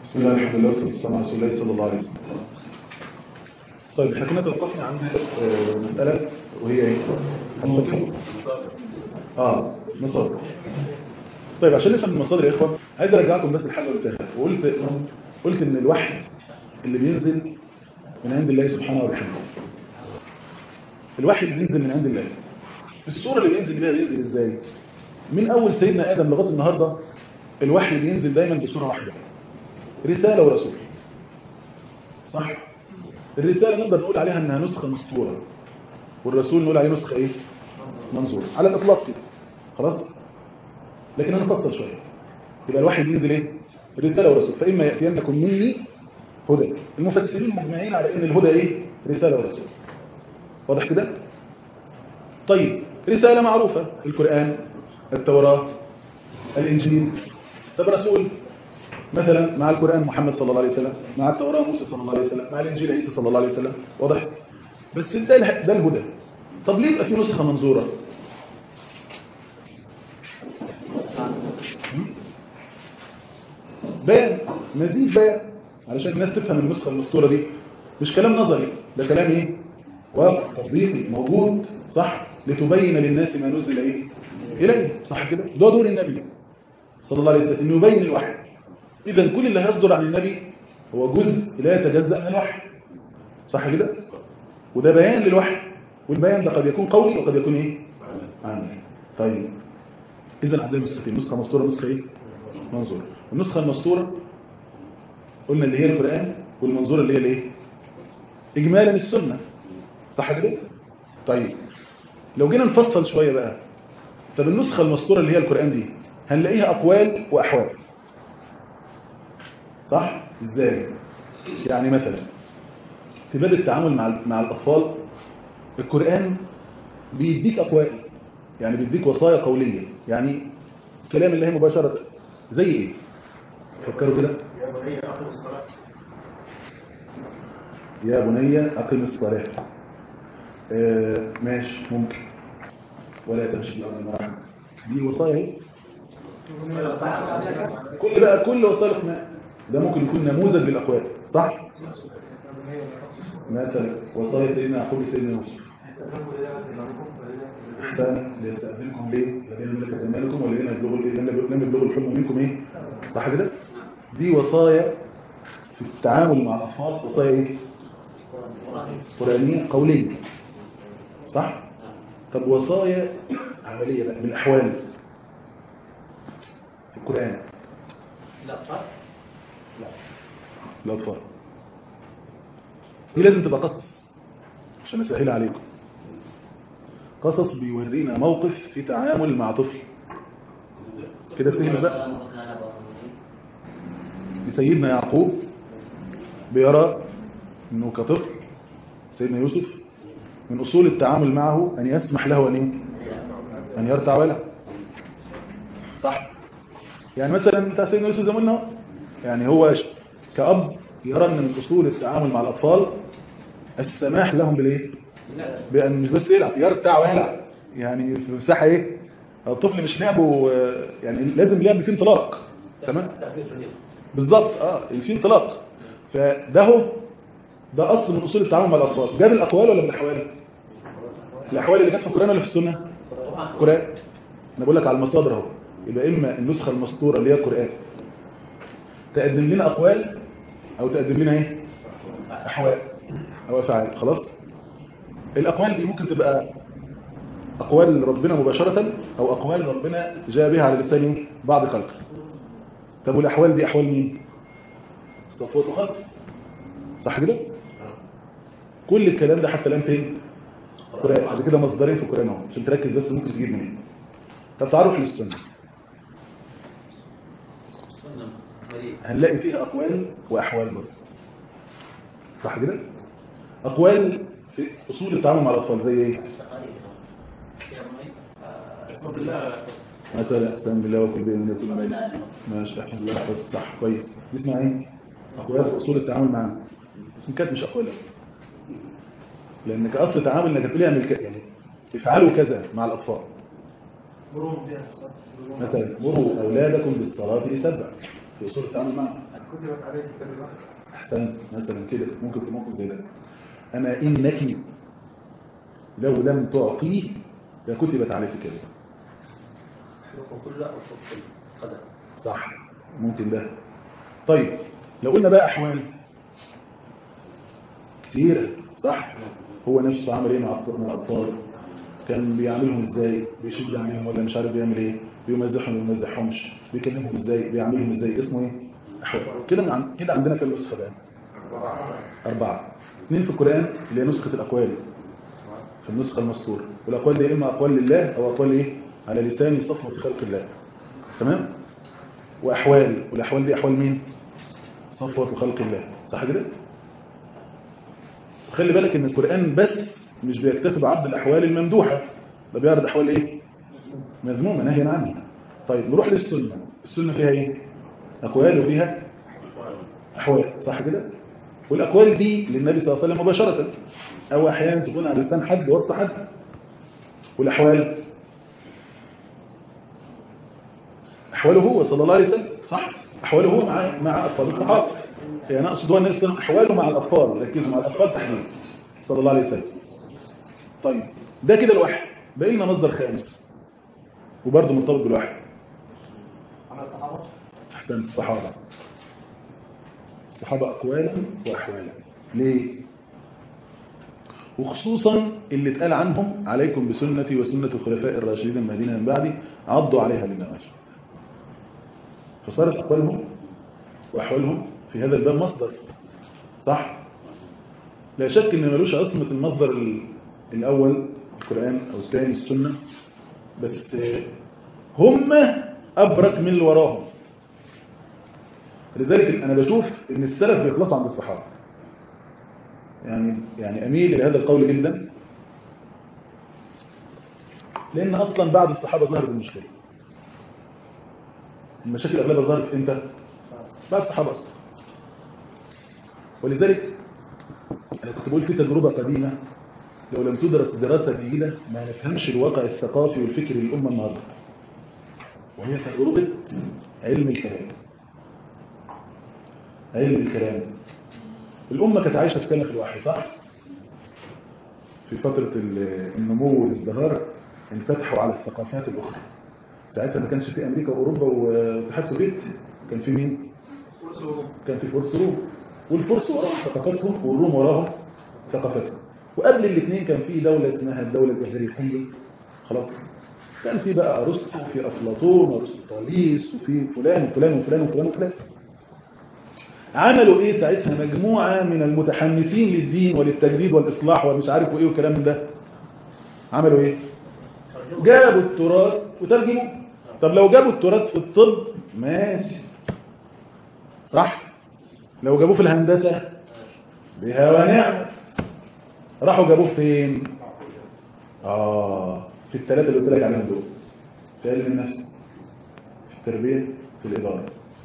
بسم الله الحمد لله والصلاه والسلام على رسول الله صلى الله عليه وسلم طيب احنا كنا توقفنا عند آه، مساله وهي ايه هنفكر اه مصادر طيب عشان نفهم المصادر يا اخوان عايز ارجعكم بس الحلقه اللي فاتت وقلت قلت ان الوحي اللي بينزل من عند الله سبحانه وتعالى الوحي اللي بينزل من عند الله الصوره اللي بينزل بيها بينزل ازاي من اول سيدنا ادم لغايه النهارده الوحي بينزل دايما بصوره واحده رساله ورسول صح الرساله نقدر نقول عليها انها نسخه مسطوره والرسول نقول عليه نسخه ايه منظور على الاطلاق كده خلاص لكن انا افصل شويه يبقى الوحي بينزل ايه رساله ورسول فاما ياتينكم مني هدى المفسرين مجمعين على ان الهدى ايه رساله ورسول واضح كده طيب رساله معروفه القران التوراه الانجيل طب رسول مثلا مع القرآن محمد صلى الله عليه وسلم مع التوراة موسى صلى الله عليه وسلم مع الإنجيل عيسى صلى الله عليه وسلم واضح بس ده اله- ده الهدى طب ليه يبقى في نسخة منظورة هم؟ بيان مزيد بيان علشان الناس تفهم النسخة المسطورة دي مش كلام نظري ده كلام ايه واقع تطبيقي موجود صح لتبين للناس ما نزل ايه اليه صح كده ده دور النبي صلى الله عليه وسلم انه يبين الوحي اذا كل اللي هيصدر عن النبي هو جزء لا يتجزأ من الوحي صح كده وده بيان للوحي والبيان ده قد يكون قولي وقد يكون ايه عملي طيب اذا عندنا نسختين نسخه مسطوره ونسخه ايه منظوره النسخه المسطوره قلنا اللي هي القران والمنظوره اللي هي الايه اجمالا السنه صح كده طيب لو جينا نفصل شويه بقى طب النسخه المسطوره اللي هي القران دي هنلاقيها اقوال واحوال صح ازاي يعني مثلا في باب التعامل مع مع الاطفال القران بيديك اقوال يعني بيديك وصايا قوليه يعني كلام الله مباشره زي ايه فكروا كده يا بني أقم الصلاة يا بني اقم الصلاه آه ماشي ممكن ولا تمشي في الارض مرحبا دي وصايا اهي كل بقى كل وسائل الاقناع ده ممكن يكون نموذج للاقوال صح مثلا وصايا سيدنا يعقوب لسيدنا يوسف احسن ليستاذنكم ليه الذين ملكت ايمانكم والذين يبلغوا لم لم يبلغوا الحلم منكم ايه صح كده دي وصايا في التعامل مع الاطفال وصايا ايه قرانيه قوليه صح طب وصايا عمليه بقى بالاحوال في القران لا صح الأطفال دي لازم تبقى قصص عشان أسهل عليكم قصص بيورينا موقف في تعامل مع طفل كده سهل بقى سيدنا يعقوب بيرى انه كطفل سيدنا يوسف من اصول التعامل معه ان يسمح له ان ايه ان يرتع ولا صح يعني مثلا بتاع سيدنا يوسف زي ما قلنا يعني هو ش- كأب يرى ان من اصول التعامل مع الاطفال السماح لهم بالايه بان مش بس يلعب يرتع ويلعب يعني في مساحه ايه الطفل مش لعبه آه، يعني لازم لعب فيه انطلاق تمام بالظبط اه في انطلاق فده هو ده اصل من اصول التعامل مع الاطفال جاب الاقوال ولا بالاحوال الاحوال اللي كانت في القران ولا في السنه القران انا بقول لك على المصادر اهو يبقى اما النسخه المسطوره اللي هي القران تقدم لنا اقوال او تقدم لنا ايه احوال او افعال خلاص الاقوال دي ممكن تبقى اقوال ربنا مباشره او اقوال ربنا جاء بها على لسان بعض خلقه طب والاحوال دي احوال مين صفوة وخلق صح كده كل الكلام ده حتى الان فين قرآن بعد كده مصدرين في القرآن اهو عشان تركز بس ممكن تجيب منين طب تعرف للسنه سنة مريء هنلاقي فيها أقوال وأحوال برضه صح كده؟ أقوال في أصول التعامل مع الأطفال زي إيه؟ يا بني أحسن بالله مثلا أقسم بالله وكل بإذن كل ما ماشي احفظ الله احفظ صح كويس دي اسمها إيه؟ أقوال في أصول التعامل معاه إن كانت مش أقوال لأن كأصل تعامل إنك تقول يعمل كذا يعني افعلوا كذا مع الأطفال بروم بيها مثلا مروا أولادكم بالصلاة لسبع في أصول التعامل معه كتبت عليه كلمة احسنت مثلا كده ممكن في موقف زي ده اما انك لو لم تعطيه لكتبت عليك كلمه حكم كله أو حكم قدر صح ممكن ده طيب لو قلنا بقى احوال كتيرة صح هو نفسه عمل ايه مع الأطفال- مع الاطفال كان بيعملهم ازاي بيشد عليهم ولا مش عارف بيعمل ايه بيمزحهم ولا ما بيمزحهمش بيكلمهم ازاي بيعملهم ازاي اسمه ايه احوال كده من عن- كده عندنا كام نسخه بقى اربعه اثنين في القران اللي هي نسخه الاقوال في النسخه المسطوره والاقوال دي اما اقوال لله او اقوال ايه على لسان صفوه خلق الله تمام واحوال والاحوال دي احوال مين صفوه خلق الله صح كده خلي بالك ان القرآن بس مش بيكتفي بعرض الأحوال الممدوحة ده بيعرض أحوال إيه؟ مذمومة نهيا عنها طيب نروح للسنة السنة فيها إيه؟ أقوال وفيها أحوال صح كده؟ والأقوال دي للنبي صلى الله عليه وسلم مباشرة أو أحيانا تكون على لسان حد وسط حد والأحوال أحواله هو صلى الله عليه وسلم صح؟ أحواله هو مع مع أطفال الصحابة يعني أنا أقصد هو الناس كانوا أحواله مع الأطفال ركزوا مع الأطفال تحديدا صلى الله عليه وسلم طيب ده كده الوحي باقي لنا مصدر خامس وبرضه مرتبط بالوحي على الصحابة أحسن الصحابة الصحابة أقوالا وأحوالا ليه؟ وخصوصا اللي اتقال عنهم عليكم بسنتي وسنة الخلفاء الراشدين المهديين من بعدي عضوا عليها بالنواجذ فصارت أقوالهم وأحوالهم في هذا الباب مصدر صح؟ لا شك ان ملوش عصمة المصدر ال- الأول القرآن أو الثاني السنة بس هم أبرك من اللي وراهم لذلك أنا بشوف إن السلف بيخلصوا عند الصحابة يعني يعني أميل إلى هذا القول جدا لأن أصلا بعد الصحابة ظهرت المشكلة المشاكل أغلبها ظهرت إمتى؟ بعد الصحابة أصلا ولذلك أنا كنت بقول في تجربة قديمة لو لم تدرس دراسة جيدة ما نفهمش الواقع الثقافي والفكري للأمة النهاردة وهي تجربة علم الكلام علم الكلام الأمة كانت عايشة في كنف الوحي صح؟ في فترة ال- النمو والازدهار انفتحوا على الثقافات الأخرى ساعتها ما كانش في أمريكا وأوروبا والاتحاد السوفيتي كان في مين؟ كان في فرس روم والفرس وراهم ثقافتهم والروم وراهم ثقافتهم وقبل الاثنين كان في دولة اسمها الدولة الإغريقية خلاص كان في بقى أرسطو وفي أفلاطون وأرسطاليس وفي فلان وفلان وفلان وفلان وفلان عملوا ايه ساعتها مجموعة من المتحمسين للدين وللتجديد والإصلاح ومش عارف ايه والكلام من ده عملوا ايه جابوا التراث وترجموا طب لو جابوا التراث في الطب ماشي صح لو جابوه في الهندسة بها ونعم راحوا جابوه فين اه في الثلاثة اللي قلت لك عليهم دول في علم النفس في التربية في الإدارة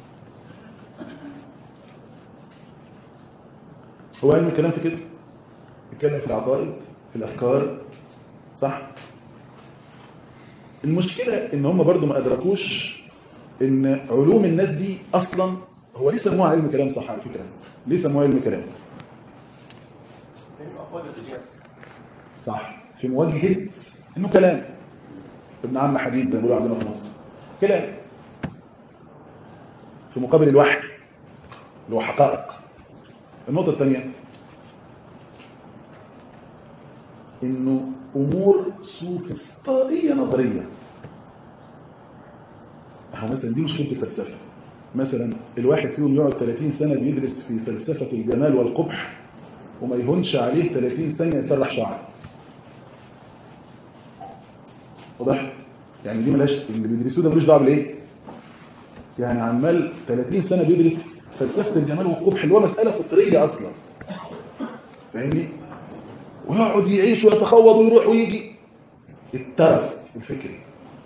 هو علم الكلام في كده يتكلم في العقائد في الأفكار صح المشكلة ان هم برضو ما أدركوش ان علوم الناس دي أصلا هو ليه سموها علم كلام صح على فكرة ليه سموها علم كلام أقوال الرجال صح في مواجهة انه كلام ابن عم حديد ده بيقولوا عندنا في مصر كلام في مقابل الوحي اللي هو حقائق النقطة الثانية انه امور سوفسطائية نظرية اهو مثلا دي مشكلة الفلسفة مثلا الواحد فيهم يقعد 30 سنة بيدرس في فلسفة الجمال والقبح وما يهونش عليه 30 سنة يسرح شعره واضح يعني دي ملاش اللي بيدرسوه ده ملوش دعوه بالايه يعني عمال 30 سنه بيدرس فلسفه الجمال والقبح اللي هو مساله فطريه اصلا فاهمني ويقعد يعيش ويتخوض ويروح ويجي الترف الفكري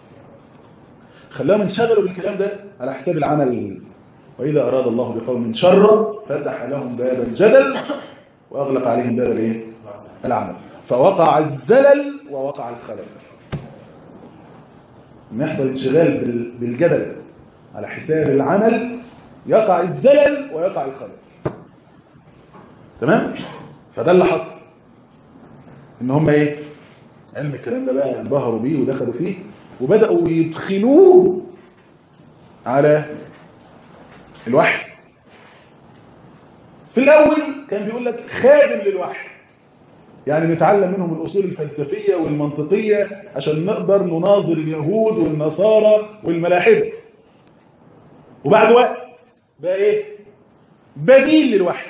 خلاهم انشغلوا بالكلام ده على حساب العمل واذا اراد الله بقوم شرا فتح لهم باب الجدل واغلق عليهم باب الايه العمل فوقع الزلل ووقع الخلل لما يحصل انشغال بال- بالجدل على حساب العمل يقع الزلل ويقع الخلل تمام فده اللي حصل ان هم ايه علم الكلام ده بقى انبهروا بيه ودخلوا فيه وبداوا يدخلوه على الوحي في الاول كان بيقول لك خادم للوحي يعني نتعلم منهم الاصول الفلسفيه والمنطقيه عشان نقدر نناظر اليهود والنصارى والملاحده وبعد وقت بقى ايه بديل للوحي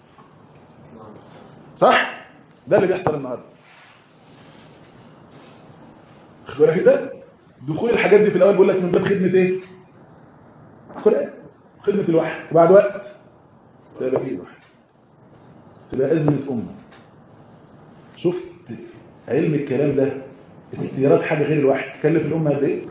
صح ده اللي بيحصل النهارده خد بالك ده دخول الحاجات دي في الاول بيقول لك من باب خدمه ايه قرآن خدمه الوحي وبعد وقت تبقى فيه الوحي تبقى ازمه امه شفت علم الكلام ده استيراد حاجه غير الوحي كلف الامه قد ايه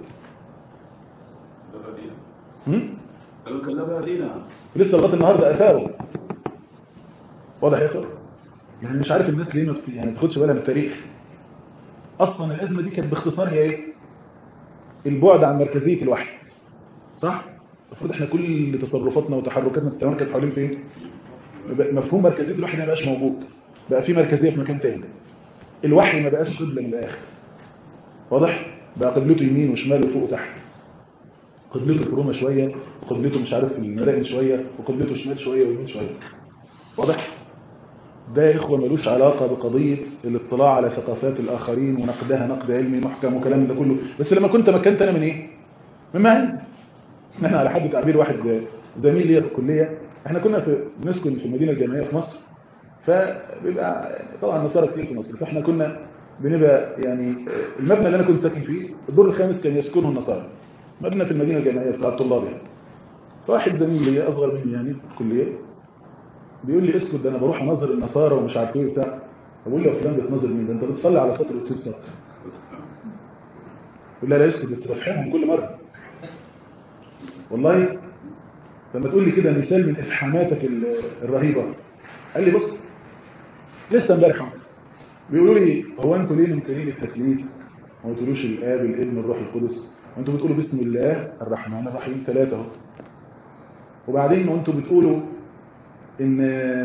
هم؟ قالوا كلفها دينا لسه لغايه النهارده اثاره واضح يا اخوان يعني مش عارف الناس ليه ما بت- يعني ما بتاخدش بالها من التاريخ اصلا الازمه دي كانت باختصار هي ايه البعد عن مركزيه الوحي صح المفروض احنا كل تصرفاتنا وتحركاتنا تتمركز حوالين فين بقى- مفهوم مركزيه الوحي ما بقاش موجود بقى في مركزيه في مكان تاني الوحي ما بقاش قبله من الاخر واضح بقى قبلته يمين وشمال وفوق وتحت قبلته في روما شويه وقبلته مش عارف في المدائن شويه وقبلته شمال شويه ويمين شويه واضح ده يا إخوة ملوش علاقة بقضية الاطلاع على ثقافات الآخرين ونقدها نقد علمي محكم وكلام ده كله بس لما كنت مكنت أنا من إيه؟ من مهن احنا على حد تعبير واحد زميل ليا في الكلية احنا كنا في بنسكن في المدينة الجامعية في مصر فبيبقى طبعا النصارى كتير في مصر فاحنا كنا بنبقى يعني المبنى اللي انا كنت ساكن فيه الدور الخامس كان يسكنه النصارى مبنى في المدينة الجامعية بتاع الطلاب يعني فواحد زميل ليا اصغر مني يعني في الكلية بيقول لي اسكت ده انا بروح انظر النصارى ومش عارف ايه وبتاع بقول له يا فلان بتنظر مين ده انت بتصلي على سطر وتسيب سطر يقول لي لا اسكت بس بفهمهم كل مره والله لما تقول لي كده مثال من افحاماتك ال- الرهيبه قال لي بص لسه امبارح عمر. بيقولوا لي هو انتوا ليه منكرين التثليث ما بتقولوش الاب الابن الروح القدس وانتوا بتقولوا بسم الله الرحمن الرحيم ثلاثه اهو وبعدين وانتوا بتقولوا ان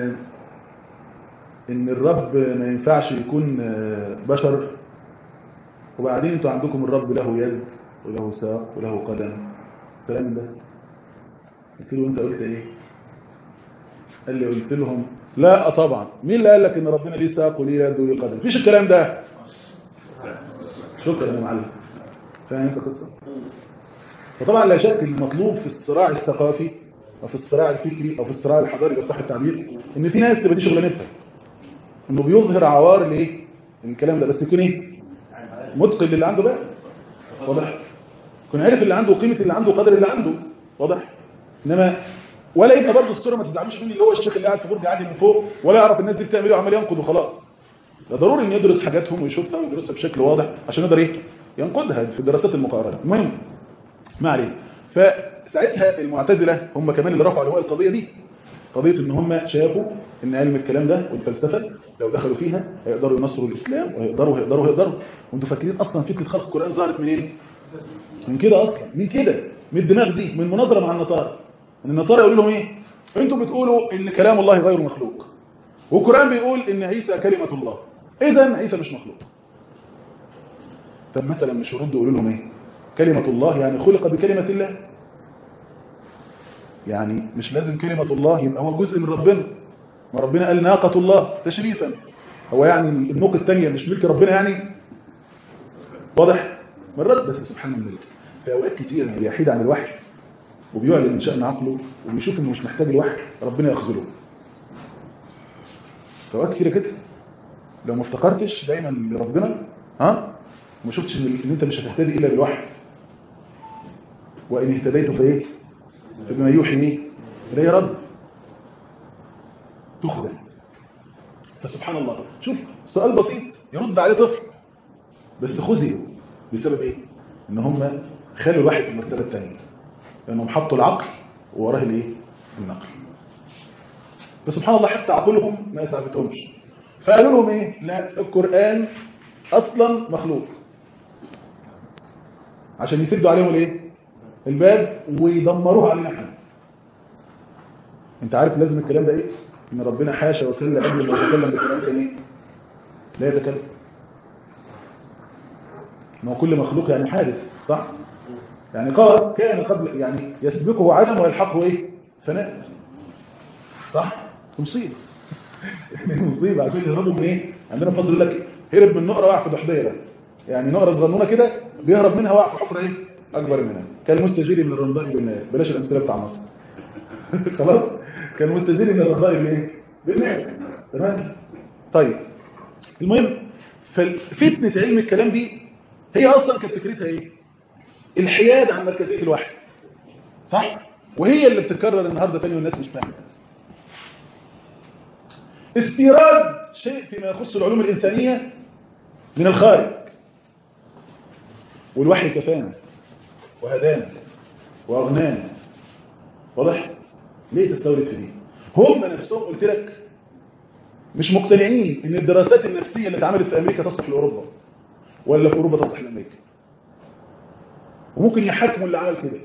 ان الرب ما ينفعش يكون بشر وبعدين انتوا عندكم الرب له يد وله ساق وله قدم الكلام ده قلت له انت قلت ايه قال لي قلت لهم لا طبعا مين اللي قال لك ان ربنا ليه ساق وليه يد وليه قدم مفيش الكلام ده شكرا يا معلم فاهم انت القصه فطبعا لا شك المطلوب في الصراع الثقافي او في الصراع الفكري او في الصراع الحضاري لو صح التعبير ان في ناس تبقى دي شغلانتها انه بيظهر عوار الايه الكلام ده بس يكون ايه متقن للي عنده بقى واضح يكون عارف اللي عنده وقيمه اللي عنده وقدر اللي عنده واضح انما ولا يبقى برضه الصوره ما تزعلوش مني اللي هو الشيخ اللي قاعد في برج عالي من فوق ولا يعرف الناس دي بتعمل ايه وعمال ينقد وخلاص ده ضروري ان يدرس حاجاتهم ويشوفها ويدرسها بشكل واضح عشان يقدر ايه ينقدها في الدراسات المقارنه المهم ما عليه فساعتها المعتزله هم كمان اللي رفعوا لواء القضيه دي قضيه ان هم شافوا ان علم الكلام ده والفلسفه لو دخلوا فيها هيقدروا ينصروا الاسلام وهيقدروا هيقدروا هيقدروا وانتوا فاكرين اصلا فكره خلق القران ظهرت منين من كده اصلا من كده من الدماغ دي من مناظره مع النصارى ان النصارى يقولوا لهم ايه انتوا بتقولوا ان كلام الله غير مخلوق والقران بيقول ان عيسى كلمه الله اذا عيسى مش مخلوق طب مثلا مش يردوا يقولوا لهم ايه كلمه الله يعني خلق بكلمه الله يعني مش لازم كلمة الله يبقى هو جزء من ربنا ما ربنا قال ناقة الله تشريفا هو يعني النوق الثانية مش ملك ربنا يعني واضح مرات بس سبحان الله في أوقات كتير بيحيد عن الوحي وبيعلن من شأن عقله وبيشوف انه مش محتاج الوحي ربنا يخذله في أوقات كتيرة كده لو ما افتقرتش دايما لربنا ها وما شفتش ان إن انت مش هتهتدي الا بالوحي وان اهتديت فايه فبما يوحي ايه اليه رب تخذل فسبحان الله شوف سؤال بسيط يرد عليه طفل بس خذلوا بسبب ايه ان هم خلوا الوحي في المرتبه الثانيه لانهم حطوا العقل ووراه الايه النقل فسبحان الله حتى عقولهم ما ساعدتهمش فقالوا لهم ايه لا القران اصلا مخلوق عشان يسدوا عليهم الايه الباب ويدمروه علينا احنا انت عارف لازم الكلام ده ايه ان ربنا حاشا وكلا قبل ما يتكلم بالكلام كان ايه لا يتكلم ما هو كل مخلوق يعني حادث صح يعني قال كان قبل يعني يسبقه عدم ويلحقه ايه فناء صح مصيبه مصيبه عشان يهربوا من ايه عندنا في مصر يقول لك هرب من نقره وقع في ضحضيره يعني نقره صغنونه كده بيهرب منها وقع في حفره ايه اكبر منها كان مستجيري من الرمضاء بالنار بلاش الامثله بتاع مصر خلاص كان مستجيري من الرمضاء بالايه بالنار تمام طيب المهم ففتنه علم الكلام دي هي اصلا كانت فكرتها ايه الحياد عن مركزيه الوحي صح وهي اللي بتتكرر النهارده تاني والناس مش فاهمه استيراد شيء فيما يخص العلوم الإنسانية من الخارج والوحي كفانا وهدانا وأغنانا واضح؟ ليه تستورد في دي؟ هم نفسهم قلت لك مش مقتنعين ان الدراسات النفسية اللي اتعملت في أمريكا تصلح لأوروبا ولا في أوروبا تصلح لأمريكا وممكن يحاكموا اللي عمل كده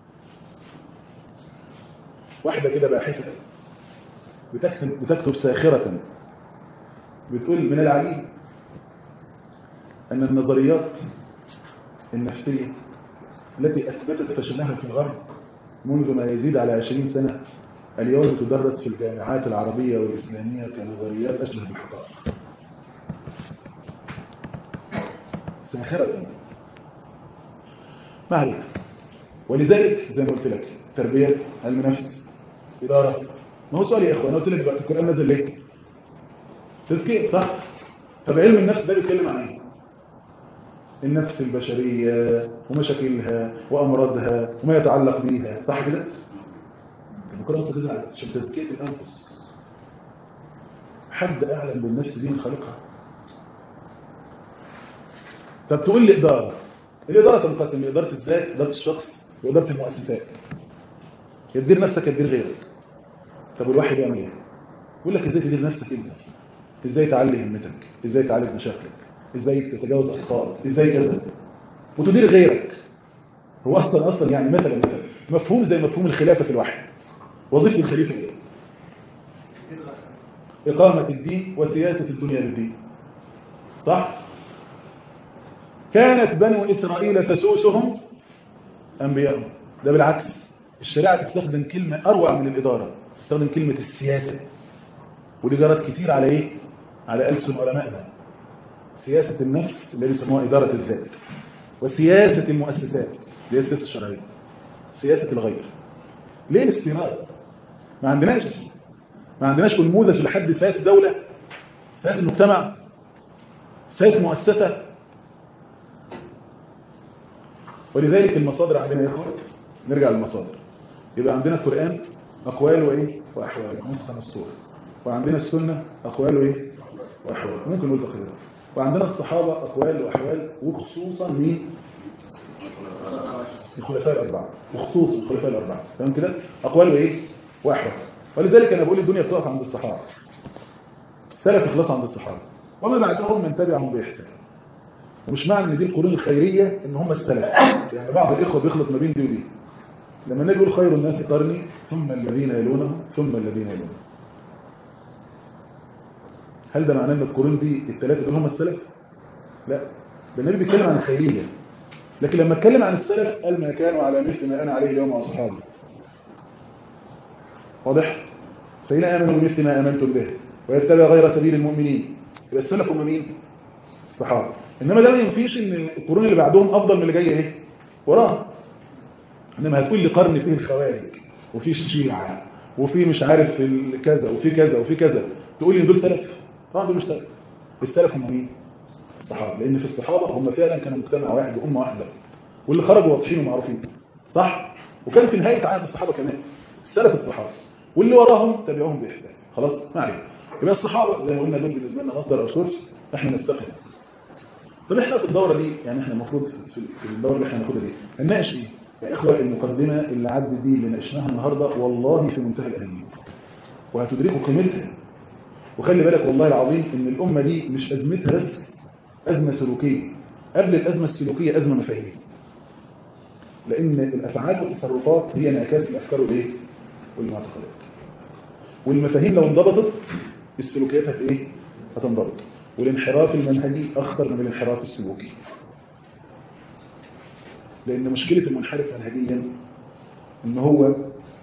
واحدة كده باحثة بتكتب, بتكتب ساخرة بتقول من العجيب أن النظريات النفسية التي أثبتت فشلها في الغرب منذ ما يزيد على عشرين سنة اليوم تدرس في الجامعات العربية والإسلامية كنظريات أشبه بالحقائق ساخرة ما عليك ولذلك زي ما قلت لك تربية علم نفس إدارة ما هو سؤال يا اخوان انا قلت لك دلوقتي القران نزل ليه تزكيه صح طب علم النفس ده بيتكلم عن ايه النفس البشريه ومشاكلها وامراضها وما يتعلق بيها صح كده القران اصلا نزل عشان تزكيه الانفس حد اعلم بالنفس دي من خالقها طب تقول لي اداره الاداره تنقسم لاداره الذات اداره الشخص واداره المؤسسات يدير نفسك يدير غيرك طب والواحد يعمل ايه يقول لك ازاي تدير نفسك انت ازاي تعلي همتك ازاي تعالج مشاكلك ازاي تتجاوز اخطائك ازاي كذا وتدير غيرك هو اصلا اصلا يعني مثلا مثلا مفهوم زي مفهوم الخلافه في الوحي وظيفه الخليفه ايه اقامه الدين وسياسه الدنيا بالدين صح كانت بنو اسرائيل تسوسهم انبيائهم ده بالعكس الشريعه تستخدم كلمه اروع من الاداره تستخدم كلمة السياسة ودي جرت كتير على ايه على ألسن علمائنا سياسة النفس اللي بيسموها إدارة الذات وسياسة المؤسسات اللي هي السياسة الشرعية سياسة الغير ليه الاستيراد ما عندناش ما عندناش نموذج لحد سياسة دولة سياسة مجتمع سياسة مؤسسة ولذلك المصادر عندنا يا اخوان نرجع للمصادر يبقى عندنا القرآن أقوال وإيه وأحوال نسخة الصورة وعندنا السنة أقوال وإيه وأحوال ممكن نقول تقريبا وعندنا الصحابة أقوال وأحوال وخصوصا مين الخلفاء الأربعة وخصوصا الخلفاء الأربعة تمام كده أقوال وإيه وأحوال ولذلك أنا بقول الدنيا بتقف عند الصحابة السلف يخلصوا عند الصحابة وما بعدهم من تبعهم بإحسان ومش معنى ان دي القرون الخيرية ان هم السلف يعني بعض الإخوة بيخلط ما بين دي ودي لما النبي يقول خير الناس قرني ثم الذين يلونهم ثم الذين يلونهم هل ده معناه ان القرون دي الثلاثه دول هم السلف لا ده النبي بيتكلم عن الخيريه لكن لما اتكلم عن السلف قال ما كانوا على مثل ما انا عليه اليوم واصحابي واضح فإن آمنوا بمثل ما آمنتم به ويتبع غير سبيل المؤمنين يبقى السلف هم مين الصحابه انما ده ما ينفيش ان القرون اللي بعدهم افضل من اللي جايه ايه وراها انما هتقول لي قرن فيه الخوارج وفي الشيعة وفي مش عارف كذا وفي كذا وفي كذا تقول لي دول سلف طبعا دول مش سلف السلف هم مين الصحابه لان في الصحابه هم فعلا كانوا مجتمع واحد وامه واحده واللي خرجوا واضحين ومعروفين صح وكان في نهايه عهد الصحابه كمان السلف الصحابه واللي وراهم تبعوهم باحسان خلاص ما علينا يبقى الصحابه زي ما قلنا دول بالنسبه لنا مصدر او سورس احنا نستقل طب احنا في الدوره دي يعني احنا المفروض في الدوره اللي احنا هناخدها دي هنناقش ايه يا إخوة المقدمة اللي عدت دي اللي ناقشناها النهاردة والله في منتهى الأهمية وهتدركوا قيمتها وخلي بالك والله العظيم إن الأمة دي مش أزمتها بس أزمة سلوكية قبل الأزمة السلوكية أزمة مفاهيمية لأن الأفعال والتصرفات هي انعكاس الأفكار والإيه؟ والمعتقدات والمفاهيم لو انضبطت السلوكيات هت ايه هتنضبط والانحراف المنهجي اخطر من الانحراف السلوكي لان مشكله المنحرف منهجيا ان هو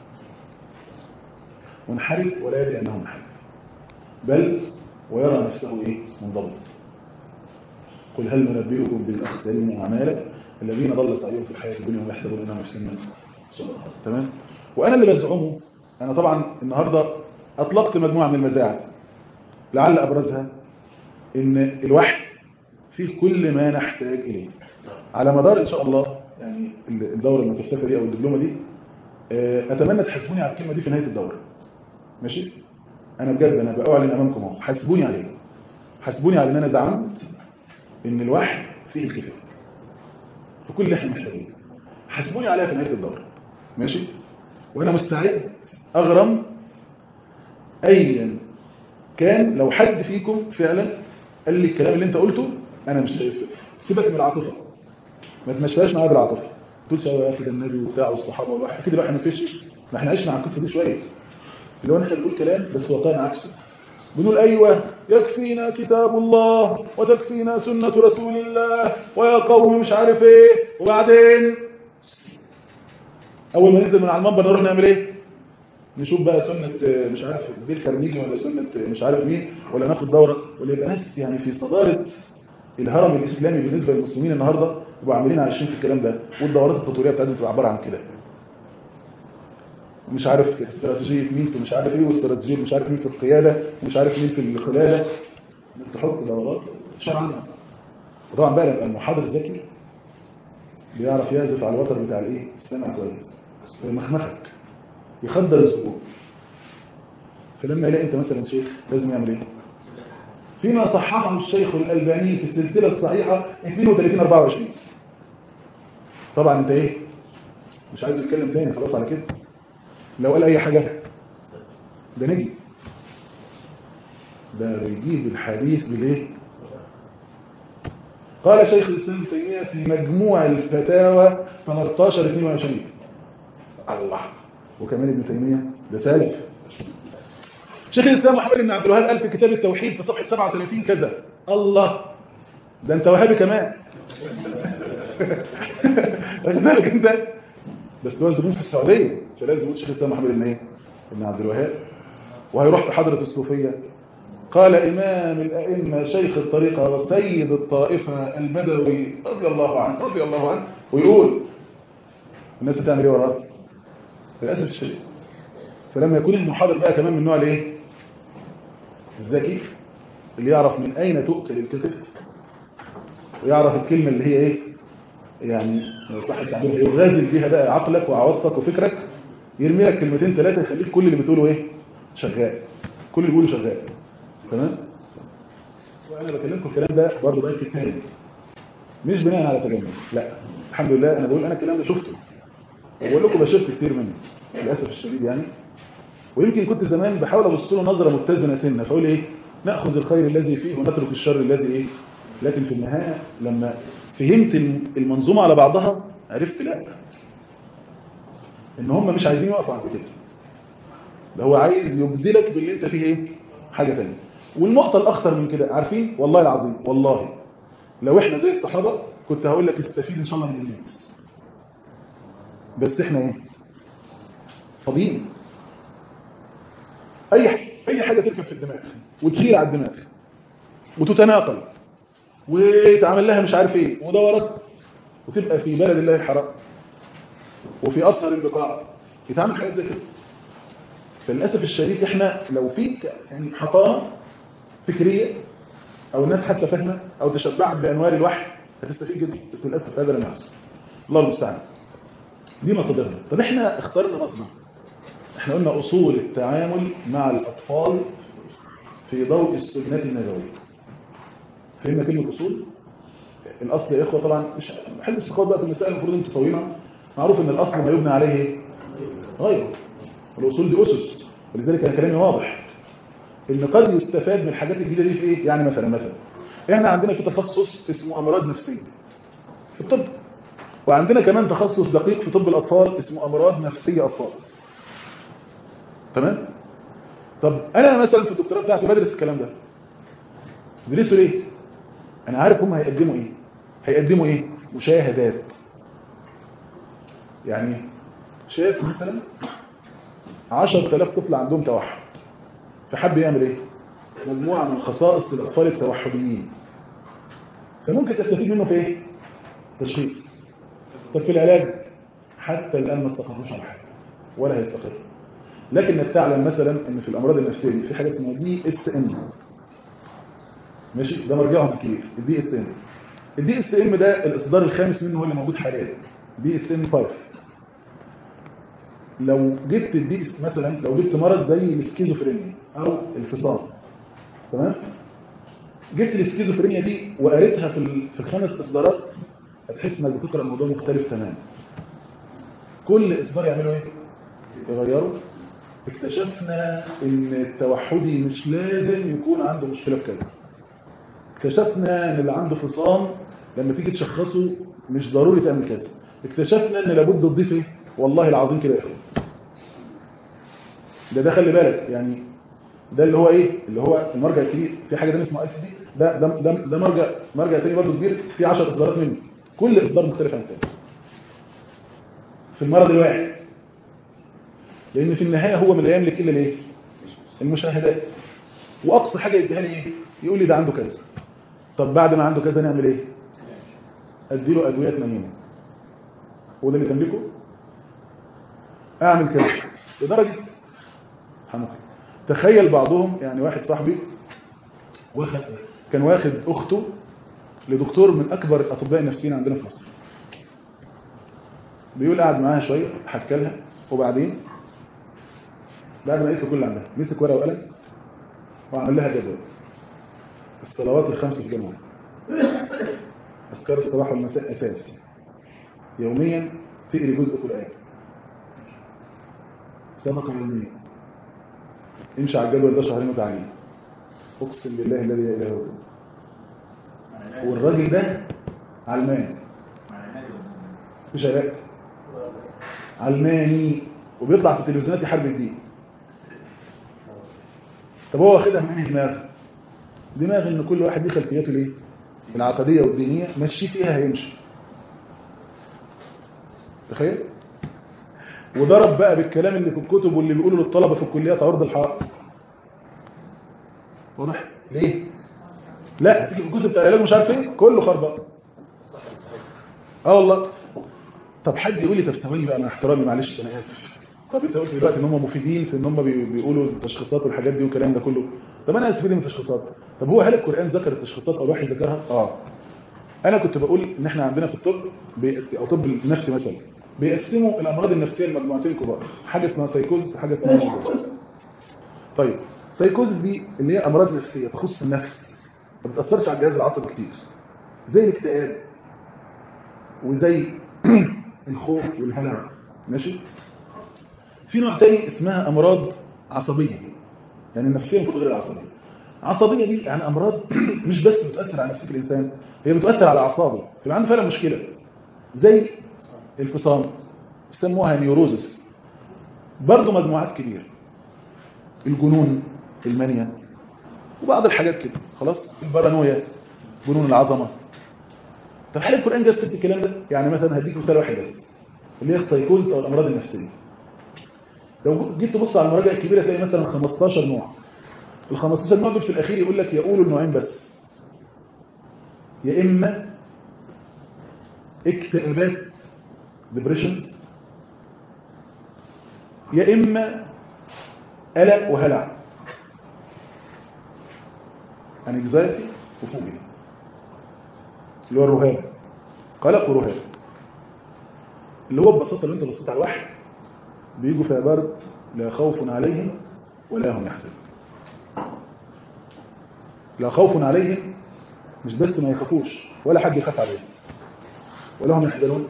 منحرف ولا يدري انه منحرف بل ويرى نفسه ايه منضبط قل هل ننبئكم بالاخسرين اعمالا الذين ضل سعيهم في الحياه الدنيا وهم يحسبون انهم يحسنون تمام وانا اللي بزعمه انا طبعا النهارده اطلقت مجموعه من المزاعم لعل ابرزها ان الوحي فيه كل ما نحتاج اليه على مدار ان شاء الله يعني الدوره المكثفه دي او الدبلومه دي آه، اتمنى تحاسبوني على الكلمه دي في نهايه الدوره ماشي انا بجد انا باعلن امامكم اهو حاسبوني عليه حاسبوني على ان انا زعمت ان الوحي فيه الكفايه في كل اللي احنا محتاجينه حاسبوني عليها في نهايه الدوره ماشي وانا مستعد اغرم ايا كان لو حد فيكم فعلا قال لي الكلام اللي انت قلته انا مش شايف سيبك من العاطفه ما تمشيهاش معايا بالعاطفه ما تقولش ايوه يا اخي ده النبي وبتاع والصحابه والواحد اكيد الواحد ما فيش ما احنا عشنا على القصه دي شويه اللي هو احنا بنقول كلام بس واقعنا عكسه بنقول ايوه يكفينا كتاب الله وتكفينا سنه رسول الله ويا قوم مش عارف ايه وبعدين اول ما ننزل من على المنبر نروح نعمل ايه نشوف بقى سنة مش عارف بيل كارنيجي ولا سنة مش عارف مين ولا ناخد دورة ولا يبقى ناس يعني في صدارة الهرم الإسلامي بالنسبة للمسلمين النهاردة يبقوا عاملين عايشين في الكلام ده والدورات التطويرية بتاعتهم تبقى عبارة عن كده مش عارف استراتيجية مين في مش عارف ايه واستراتيجية مش عارف مين في القيادة ومش عارف مين في الخلالة تحط دورات شرعا وطبعا بقى يبقى المحاضر ذكي بيعرف يعزف على الوتر بتاع الايه السمع كويس يمخمخك يخدر الزبون فلما يلاقي انت مثلا شيخ لازم يعمل ايه فيما صححه الشيخ الألباني في السلسلة الصحيحة 32 24 طبعا انت ايه مش عايز يتكلم تاني خلاص على كده لو قال اي حاجة ده نجي ده بيجيب الحديث بالايه قال شيخ الإسلام ابن تيمية في مجموع الفتاوى 13 22 الله وكمان ابن تيمية ده سالف شيخ الإسلام محمد بن عبد الوهاب قال في كتاب التوحيد في صفحة 37 كذا الله ده انت وهابي كمان واخد بالك انت بس هو زبون في السعودية فلازم يقول شيخ الإسلام محمد بن ايه ابن عبد الوهاب وهيروح في حضرة الصوفية قال إمام الأئمة شيخ الطريقة وسيد الطائفة البدوي رضي الله عنه رضي الله عنه ويقول الناس هتعمل ايه وراه للأسف الشديد فلما يكون المحاضر بقى كمان من نوع الايه الذكي اللي يعرف من أين تؤكل الكتف ويعرف الكلمة اللي هي ايه يعني صح التعبير يغازل بيها بقى عقلك وعواطفك وفكرك يرمي لك كلمتين ثلاثة يخليك كل اللي بتقوله ايه شغال كل اللي بيقوله شغال تمام وانا بكلمكم الكلام ده برضه بقى كتاب مش بناء على تجمل لا الحمد لله انا بقول انا الكلام ده شفته وبقول لكم بشرت كتير منه للاسف الشديد يعني ويمكن كنت زمان بحاول ابص له نظره متزنه سنه فاقول ايه ناخذ الخير الذي فيه ونترك الشر الذي ايه لكن في النهايه لما فهمت المنظومه على بعضها عرفت لا ان هم مش عايزين يقفوا عند كده ده هو عايز يبدلك باللي انت فيه ايه حاجه ثانيه والنقطه الاخطر من كده عارفين والله العظيم والله لو احنا زي الصحابه كنت هقول لك استفيد ان شاء الله من الناس بس احنا ايه فاضيين اي حاجة اي حاجه تركب في الدماغ وتخيل على الدماغ وتتناقل وتعمل لها مش عارف ايه ودورات وتبقى في بلد الله الحرام وفي اطهر البقاع يتعمل حاجات زي كده فللاسف الشديد احنا لو في يعني حصانه فكريه او الناس حتى فاهمه او تشبعت بانوار الوحي هتستفيد جدا بس للاسف هذا لم يحصل الله المستعان دي مصادرنا طب احنا اخترنا مصدر احنا قلنا اصول التعامل مع الاطفال في ضوء السنه النبويه فهمنا كلمه اصول الاصل يا اخوه طبعا مش محل استخدام بقى في المسائل المفروض انتوا طويله معروف ان الاصل ما يبنى عليه ايه غيره الاصول دي اسس ولذلك انا كلامي واضح ان قد يستفاد من الحاجات الجديده دي في ايه يعني مثلا مثلا احنا عندنا في تخصص اسمه امراض نفسيه في الطب وعندنا كمان تخصص دقيق في طب الاطفال اسمه امراض نفسيه اطفال تمام طب انا مثلا في الدكتوراه بتاعتي بدرس الكلام ده بدرسه ليه انا عارف هم هيقدموا ايه هيقدموا ايه مشاهدات يعني شايف مثلا 10000 طفل عندهم توحد فحب يعمل ايه مجموعه من خصائص الاطفال التوحديين فممكن تستفيد منه في ايه تشخيص طب في العلاج حتى الان ما استقرش على حاجه ولا هيستقر لكنك تعلم مثلا ان في الامراض النفسيه دي في حاجه اسمها دي اس ام ماشي ده مرجعهم الكبير الدي اس ام الدي اس ام ده الاصدار الخامس منه هو اللي موجود حاليا دي اس ام 5 لو جبت الدي اس مثلا لو جبت مرض زي السكيزوفرينيا او الفصام تمام جبت السكيزوفرينيا دي وقريتها في ال- في الخمس اصدارات هتحس انك بتقرا موضوع مختلف تماما كل اصدار يعملوا ايه يغيروا اكتشفنا ان التوحدي مش لازم يكون عنده مشكله في كذا اكتشفنا ان اللي عنده فصام لما تيجي تشخصه مش ضروري تعمل كذا اكتشفنا ان لابد تضيف ايه والله العظيم كده يا اخوان ده ده خلي بالك يعني ده اللي هو ايه اللي هو المرجع الكبير في حاجه تانية اسمها اس دي ده ده ده, ده مرجع مرجع تاني برضه كبير في 10 اصدارات منه كل اصدار مختلف عن التاني في المرض الواحد لان في النهايه هو من لا يملك الا الايه المشاهدات واقصى حاجه يديها لي ايه يقول لي ده عنده كذا طب بعد ما عنده كذا نعمل ايه اديله ادويه تنيمه هو ده اللي تملكه اعمل كذا لدرجه حمك تخيل بعضهم يعني واحد صاحبي واخد كان واخد اخته لدكتور من اكبر الاطباء النفسيين عندنا في مصر بيقول قاعد معاها شويه حكى لها وبعدين بعد ما قالت له كل اللي عندها مسك ورقه وقلم وعمل لها جدول الصلوات الخمس في الجمعه اذكار الصباح والمساء اساس يوميا تقري جزء قران صدقه يوميا امشي على الجدول ده شهرين وتعالي اقسم بالله الذي لا اله الا هو والراجل ده علماني مش عراق علماني وبيطلع في التلفزيونات يحارب الدين طب هو واخدها من أي دماغ دماغ ان كل واحد ليه خلفياته ليه العقديه والدينيه مشي فيها هيمشي تخيل وضرب بقى بالكلام اللي في الكتب واللي بيقولوا للطلبه في الكليات عرض الحائط واضح ليه لا هتيجي في الكتب بتاع العلاج مش عارف ايه كله خربان اه والله طب حد يقول لي طب ثواني بقى مع احترامي معلش انا اسف طب انت قلت دلوقتي ان هم مفيدين في ان هم بي- بيقولوا التشخيصات والحاجات دي والكلام ده كله طب انا استفيد من التشخيصات طب هو هل القران ذكر التشخيصات او الوحي ذكرها اه انا كنت بقول ان احنا عندنا في الطب بي... او طب النفسي مثلا بيقسموا الامراض النفسيه لمجموعتين كبار حاجه اسمها سايكوز وحاجه اسمها نيوروز طيب سايكوز دي اللي هي امراض نفسيه تخص النفس ما بتاثرش على الجهاز العصبي كتير زي الاكتئاب وزي الخوف والهلع ماشي في نوع تاني اسمها امراض عصبيه يعني النفسيه المفروض غير العصبيه عصبيه دي يعني امراض مش بس بتاثر على نفسيه الانسان هي بتاثر على اعصابه يبقى عنده فعلا مشكله زي الفصام يسموها نيوروزس برضه مجموعات كبيره الجنون المانيا وبعض الحاجات كده خلاص البارانويا جنون العظمه طب هل القران جاب سيره الكلام ده يعني مثلا هديك مثال واحد بس اللي هي السايكوز او الامراض النفسيه لو جيت تبص على المراجع الكبيره تلاقي مثلا 15 نوع ال 15 نوع دول في الاخير يقول لك يقولوا النوعين بس يا اما اكتئابات ديبريشنز يا اما قلق وهلع انكزايتي وفوبيا اللي هو الرهاب قلق ورهاب اللي هو ببساطه لو انت بصيت على الواحد بيجوا في عباره لا خوف عليهم ولا هم يحزنون لا خوف عليهم مش بس ما يخافوش ولا حد يخاف عليهم ولا هم يحزنون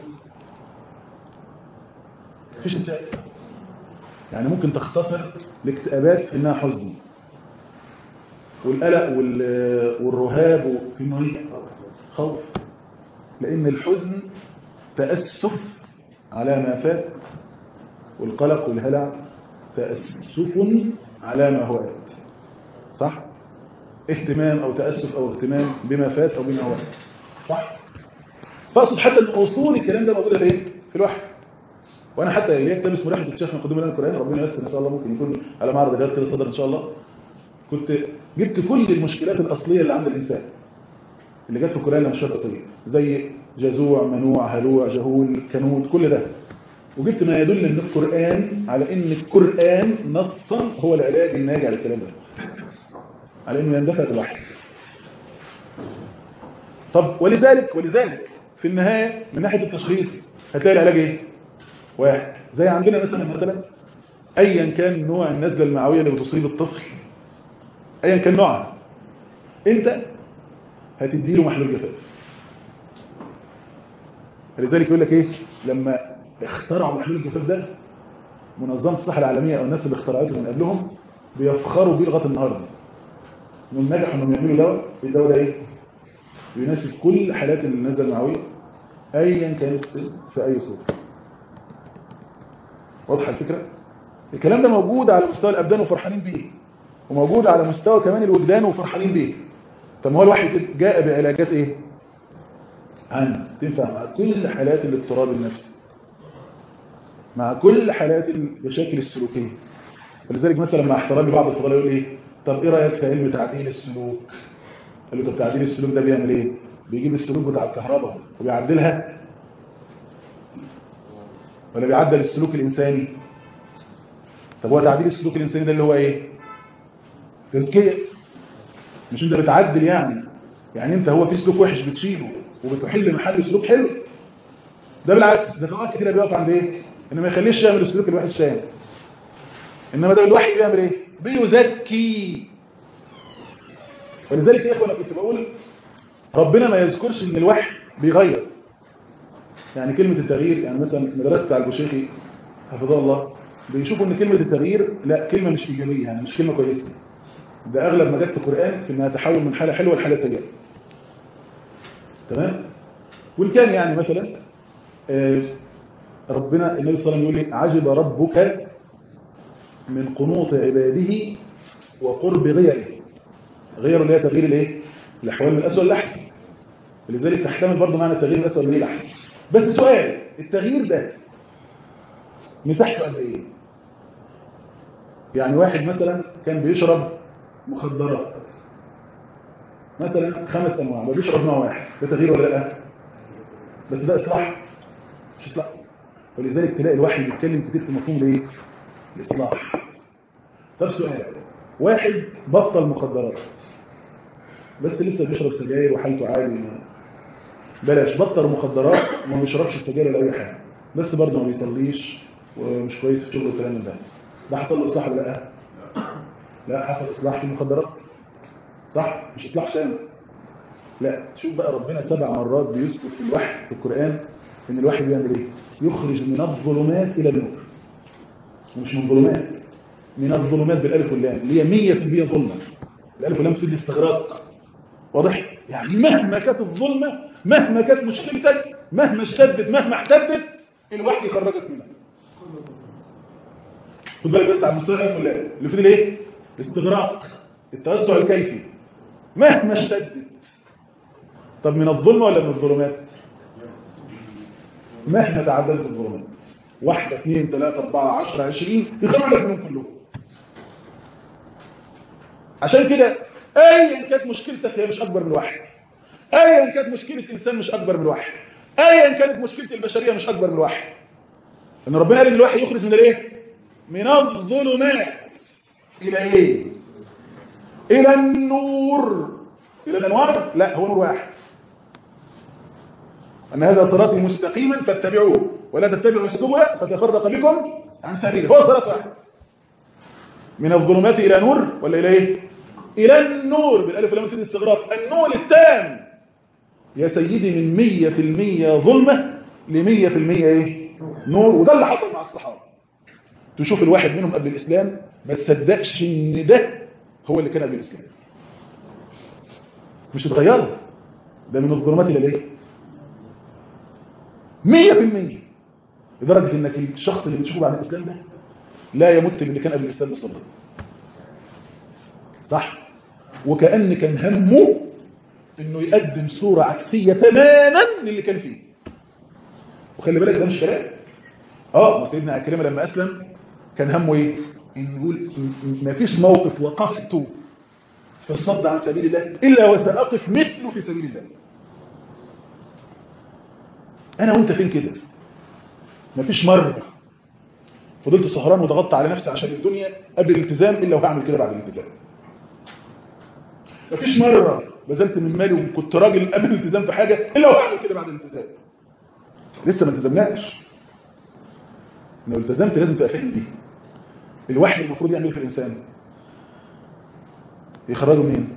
مفيش انتهاء يعني ممكن تختصر الاكتئابات في انها حزن والقلق وال- والرهاب في انه ايه؟ خوف لان الحزن تاسف على ما فات والقلق والهلع تاسف على ما هو آت صح اهتمام او تاسف او اهتمام بما فات او بما هو آت صح فاقصد حتى ان اصول الكلام ده موجوده فين في الوحي وانا حتى اللي كتاب اسمه رحله الشيخ من قدوم لنا القران ربنا ييسر ان شاء الله ممكن يكون على معرض الرياض كده صدر ان شاء الله كنت جبت كل المشكلات الاصليه اللي عند الانسان اللي جت في القران المشكلات الاصليه زي جزوع منوع هلوع جهول كنود كل ده وجبت ما يدل ان القران على ان القران نصا هو العلاج الناجي على الكلام ده على انه يندفع الوحي طب ولذلك ولذلك في النهايه من ناحيه التشخيص هتلاقي العلاج ايه واحد زي عندنا مثلا مثلا ايا كان نوع النزله المعويه اللي بتصيب الطفل ايا كان نوعها انت هتديله محلول جفاف لذلك يقول لك ايه لما اخترعوا محلول الجفاف ده منظمه الصحه العالميه او الناس اللي اخترعته من قبلهم بيفخروا بيه لغايه النهارده انهم نجحوا انهم يعملوا دواء الدواء ده ايه يناسب كل حالات النزله المعويه ايا كان السن في اي صوره واضحه الفكره الكلام ده موجود على مستوى الابدان وفرحانين بيه وموجود على مستوى كمان الوجدان وفرحانين بيه طب ما هو الواحد جاء بعلاجات ايه عام تنفع مع كل حالات الاضطراب النفسي مع كل حالات المشاكل السلوكيه ولذلك مثلا مع احترامي بعض الفضلاء يقول ايه طب ايه رايك في علم تعديل السلوك قال له طب تعديل السلوك ده بيعمل ايه بيجيب السلوك بتاع الكهرباء وبيعدلها ولا بيعدل السلوك الانساني طب هو تعديل السلوك الانساني ده اللي هو ايه تزكيه مش انت بتعدل يعني يعني انت هو في سلوك وحش بتشيله وبتحل محل سلوك حلو ده بالعكس ده فوائد كتير بيقف عند ايه ان ما يخليش يعمل السلوك الوحش تاني انما ده الوحي بيعمل ايه بيزكي ولذلك يا اخوان كنت بقول ربنا ما يذكرش ان الوحي بيغير يعني كلمة التغيير يعني مثلا مدرسة البوشيخي حفظه الله بيشوفوا ان كلمة التغيير لا كلمة مش ايجابية يعني مش كلمة كويسة ده اغلب ما جت في القرآن في انها تحول من حالة حلوة لحالة سيئة تمام وان كان يعني مثلا آه ربنا النبي صلى الله عليه وسلم يقول لي عجب ربك من قنوط عباده وقرب غيره غيره اللي هي تغيير الايه الاحوال من الاسوء للاحسن لذلك تحتمل برضه معنى التغيير من الاسوء للاحسن بس سؤال التغيير ده مساحته قد ايه يعني واحد مثلا كان بيشرب مخدرات مثلا خمس انواع وبيشرب نوع واحد ده تغيير ولا لا بس ده اصلاح مش اصلاح ولذلك تلاقي الواحد بيتكلم كتير في مفهوم الايه الاصلاح طب سؤال واحد بطل مخدرات بس لسه بيشرب سجاير وحالته عادي بلاش بطل مخدرات وما بيشربش سجاير ولا اي حاجه بس برضه ما بيصليش ومش كويس في شغله والكلام ده ده حصل له اصلاح ولا لا لا حصل اصلاح في المخدرات صح مش اصلاح شامل لا شوف بقى ربنا سبع مرات بيذكر في الوحي في القران ان الوحي بيعمل ايه يخرج من الظلمات الى النور ومش من ظلمات من الظلمات بالالف واللام اللي هي 100% ظلمه الالف واللام تفيد الاستغراق واضح يعني مهما كانت الظلمه مهما كانت مشكلتك مهما اشتدت مهما احتدت الوحي يخرجك منها خد بالك بس على مستوى الالف واللام اللي فيه الايه الاستغراق التوسع الكيفي مهما اشتدت طب من الظلمه ولا من الظلمات مهما تعدلت الظلمات واحدة اثنين ثلاثة أربعة عشرة عشرين يخرج لك منهم كلهم عشان كده أيا كانت مشكلتك هي مش أكبر من واحد أيا كانت مشكلة الإنسان مش أكبر من واحد أيا كانت مشكلة البشرية مش أكبر من واحد إن ربنا قال إن الواحد يخرج من الإيه؟ من الظلمات إلى إيه؟ إلى النور إلى الأنوار؟ لا هو نور واحد أن هذا صراطي مستقيما فاتبعوه ولا تتبعوا السبل فتفرق بكم عن سبيله هو صراط واحد من الظلمات إلى نور ولا إلى إيه؟ إلى النور بالألف واللام في الاستغراق النور التام يا سيدي من مية في المية ظلمة لمية في المية إيه؟ نور وده اللي حصل مع الصحابة تشوف الواحد منهم قبل الإسلام ما تصدقش إن ده هو اللي كان قبل الإسلام مش اتغيروا ده من الظلمات إلى الإيه؟ مية في المية لدرجة انك الشخص اللي بتشوفه بعد الاسلام ده لا يمت باللي كان قبل الاسلام بصدق صح وكأن كان همه انه يقدم صورة عكسية تماما للي كان فيه وخلي بالك ده مش كلام اه ما سيدنا عكرمه لما اسلم كان همه ايه انه يقول ما فيش موقف وقفت في الصد عن سبيل الله الا وساقف مثله في سبيل الله انا وانت فين كده ما فيش مره فضلت سهران وضغطت على نفسي عشان الدنيا قبل الالتزام الا وهعمل كده بعد الالتزام ما فيش مره بذلت من مالي وكنت راجل قبل الالتزام في حاجه الا وهعمل كده بعد الالتزام لسه ما التزمناش لو التزمت لازم تبقى فاهم دي الوحي المفروض يعمل إيه في الانسان يخرجه منين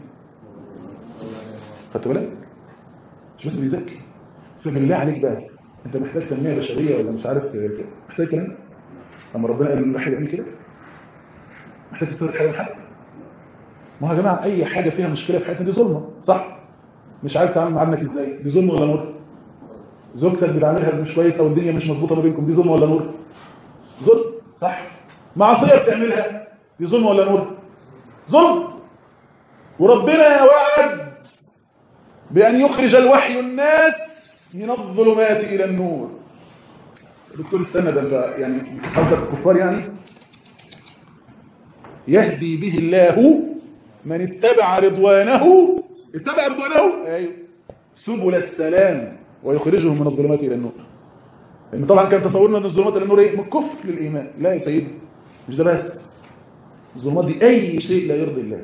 خدت بالك مش بس بيذاكر فبالله عليك بقى انت محتاج تنميه بشريه ولا مش عارف كده محتاج كلام لما ربنا قال الواحد يعمل كده محتاج تستورد حاجه من حد ما هو يا جماعه اي حاجه فيها مشكله في حياتنا دي ظلمه صح مش عارف تتعامل مع ابنك ازاي دي ظلم ولا نور زوجتك بتعاملها مش كويسه والدنيا مش مظبوطه ما بينكم دي ظلم ولا نور ظلم صح معصيه بتعملها دي ظلم ولا نور ظلم وربنا وعد بأن يخرج الوحي الناس من الظلمات إلى النور دكتور السنة ده انت يعني قصدك الكفار يعني يهدي به الله من اتبع رضوانه اتبع رضوانه ايوه سبل السلام ويخرجهم من الظلمات إلى النور لأن طبعا كان تصورنا أن الظلمات إلى النور إيه؟ من الكفر للإيمان لا يا سيدي مش ده بس الظلمات دي أي شيء لا يرضي الله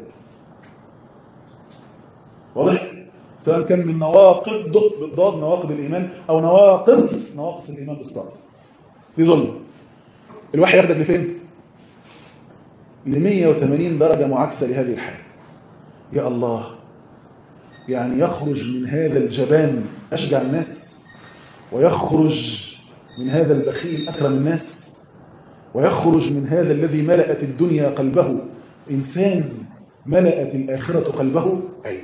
واضح؟ سواء كان من نواقض بالضاد نواقض الإيمان أو نواقض نواقص الإيمان بالصاد دي ظلم الوحي ياخدك لفين؟ ل 180 درجة معاكسة لهذه الحالة يا الله يعني يخرج من هذا الجبان أشجع الناس ويخرج من هذا البخيل أكرم الناس ويخرج من هذا الذي ملأت الدنيا قلبه إنسان ملأت الآخرة قلبه أيوه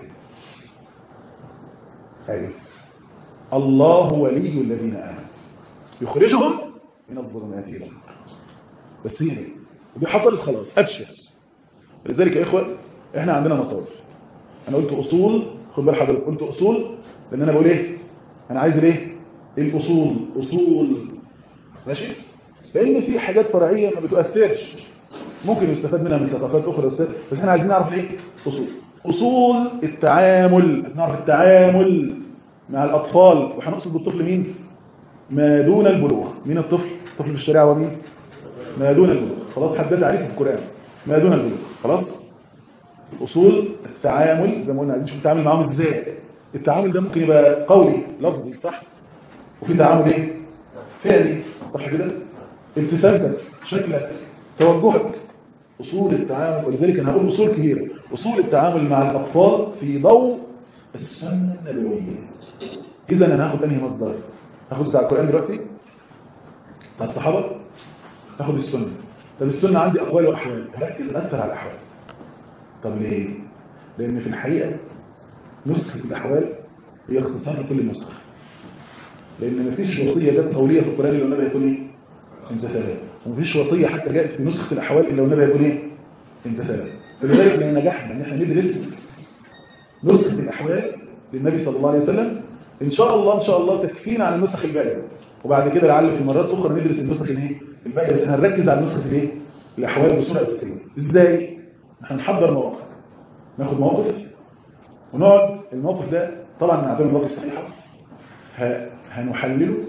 أيوه الله ولي الذين آمنوا يخرجهم من الظلمات إلى النور بس هي دي ودي حصلت خلاص أبشر لذلك يا إخوة إحنا عندنا مصادر أنا قلت أصول خد بال حضرتك قلت أصول لأن أنا بقول إيه أنا عايز الإيه الأصول أصول ماشي لأن في حاجات فرعية ما بتؤثرش ممكن يستفاد منها من ثقافات أخرى بس احنا عايزين نعرف الايه أصول أصول التعامل عايزين نعرف التعامل مع الأطفال وهنقصد بالطفل مين ما دون البلوغ مين الطفل الطفل في الشريعة هو مين ما دون البلوغ خلاص حدد عليه في القرآن ما دون البلوغ خلاص أصول التعامل زي ما قلنا عايزين نشوف التعامل معاهم ازاي التعامل ده ممكن يبقى قولي لفظي صح وفي تعامل ايه فعلي صح كده ابتسامتك شكلك توجهك اصول التعامل ولذلك انا هقول اصول كبيره اصول التعامل مع الاطفال في ضوء السنه النبويه اذا انا هاخد انهي مصدر هاخد بتاع القران دلوقتي بتاع الصحابه هاخد السنه طب السنه عندي اقوال واحوال هركز اكثر على الاحوال طب ليه لان في الحقيقه نسخه الاحوال هي اختصار لكل نسخه لان مفيش وصيه جت قوليه في القران الا النبي يكون ايه امتثالا ومفيش وصيه حتى جاءت في نسخه الاحوال الا والنبي يكون ايه امتثالا فلذلك لما نجحنا ان احنا ندرس نسخه الاحوال للنبي صلى الله عليه وسلم ان شاء الله ان شاء الله تكفينا عن النسخ الباقيه وبعد كده لعل في مرات اخرى ندرس النسخ الايه الباقيه بس هنركز على نسخه الايه الاحوال بصوره اساسيه ازاي احنا نحضر مواقف ناخد موقف ونقعد الموقف ده طبعا نعتبر موقف صحيحه هنحلله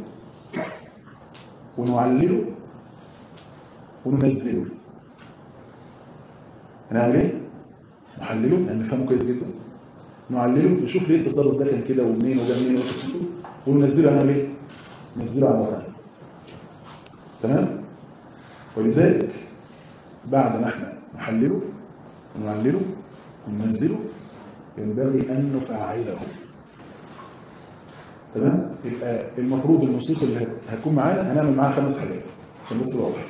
ونعلله وننزله هنعمل ايه نحلله يعني نفهمه كويس جدا نعلله نشوف ليه التصرف ده كان كده ومنين وده منين وقصته وننزله هنعمل ايه ننزله على الواقع تمام ولذلك بعد ما احنا نحلله ونعلله وننزله ينبغي ان نفعله تمام يبقى المفروض النصوص اللي هتكون معانا هنعمل معاها خمس حاجات عشان بس واضح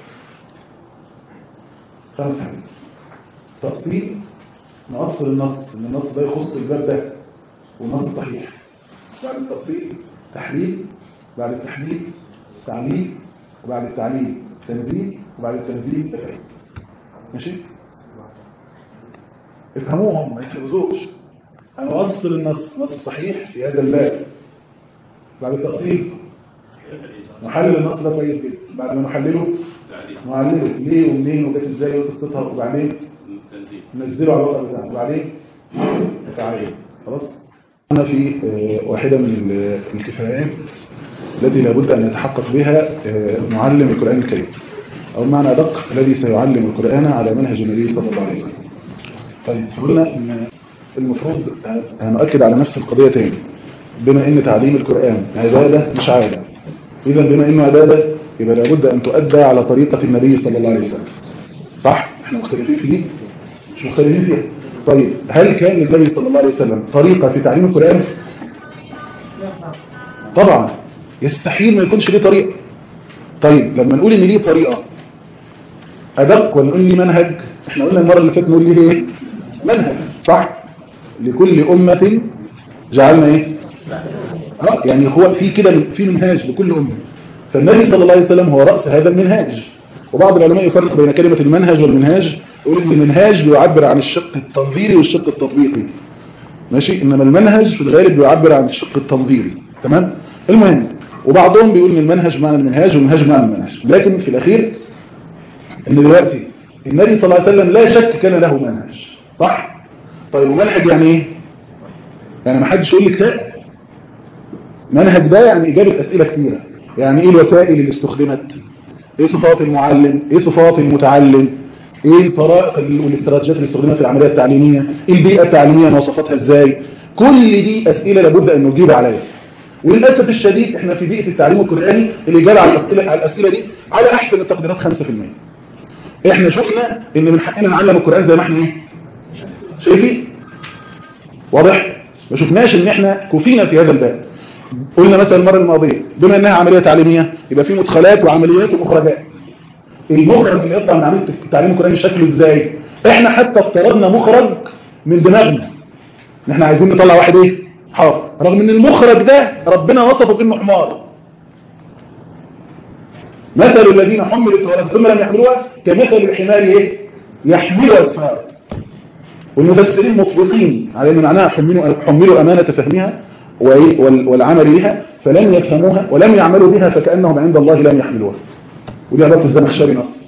خمس حاجات تقسيم نقصر النص ان النص ده يخص الباب ده والنص صحيح بعد التقسيم تحليل بعد التحليل تعليل وبعد التعليل تنزيل وبعد التنزيل تفعيل ماشي افهموهم ما يحفظوش انا اوصل النص نص صحيح في هذا الباب بعد التفصيل نحلل النص ده كويس جدا بعد ما نحلله نعلله ليه ومنين وجت ازاي وقصتها وبعدين ننزله على الوضع بتاعه وبعدين نتعايل خلاص أنا في آه، واحدة من ال- الكفايات التي لابد أن يتحقق بها آه، معلم القرآن الكريم أو بمعنى أدق الذي سيعلم القرآن على منهج النبي صلى الله عليه وسلم طيب قلنا أن المفروض هنؤكد على نفس القضية تاني بما أن تعليم القرآن عبادة مش عادة إذا بما أنه عبادة يبقى لابد أن تؤدى على طريقة النبي صلى الله عليه وسلم صح؟ احنا مختلفين في دي مش مختلفين فيها طيب هل كان للنبي صلى الله عليه وسلم طريقة في تعليم القرآن؟ طبعا يستحيل ما يكونش ليه طريقة طيب لما نقول ان ليه طريقة أدق ولا نقول ليه منهج احنا قلنا المرة اللي فاتت نقول ليه ايه منهج صح لكل أمة جعلنا ايه اه يعني هو في كده في منهاج لكل أمة فالنبي صلى الله عليه وسلم هو رأس هذا المنهاج وبعض العلماء يفرق بين كلمة المنهج والمنهاج يقول ان المنهاج بيعبر عن الشق التنظيري والشق التطبيقي ماشي انما المنهج في الغالب بيعبر عن الشق التنظيري تمام المهم وبعضهم بيقول ان المنهج معنى المنهاج والمنهاج معنى المنهج لكن في الاخير ان دلوقتي النبي صلى الله عليه وسلم لا شك كان له منهج صح طيب ومنهج يعني ايه يعني ما حدش يقول لك لا منهج ده يعني اجابه اسئله كتيره يعني ايه الوسائل اللي استخدمت ايه صفات المعلم ايه صفات المتعلم ايه الطرائق والاستراتيجيات اللي استخدمت في العمليه التعليميه ايه البيئه التعليميه مواصفاتها ازاي كل دي اسئله لابد ان نجيب عليها وللاسف الشديد احنا في بيئه التعليم القراني الاجابه على الاسئله على الاسئله دي على احسن التقديرات 5% احنا شفنا ان من حقنا نعلم القران زي ما احنا ايه شايفين واضح ما شفناش ان احنا كفينا في هذا الباب قلنا مثلا المره الماضيه بما انها عمليه تعليميه يبقى في مدخلات وعمليات ومخرجات المخرج اللي يطلع من عمليه التعليم القراني شكله ازاي احنا حتى افترضنا مخرج من دماغنا ان احنا عايزين نطلع واحد ايه حافظ رغم ان المخرج ده ربنا وصفه بانه حمار مثل الذين حملوا التوراة ثم لم يحملوها كمثل الحمار ايه يحمل اسفار والمفسرين مطلقين على ان معناها حملوا حملوا امانه فهمها وإيه؟ وال- والعمل بها فلم يفهموها ولم يعملوا بها فكانهم عند الله لم يحملوها ودي عباره الزمخشري نص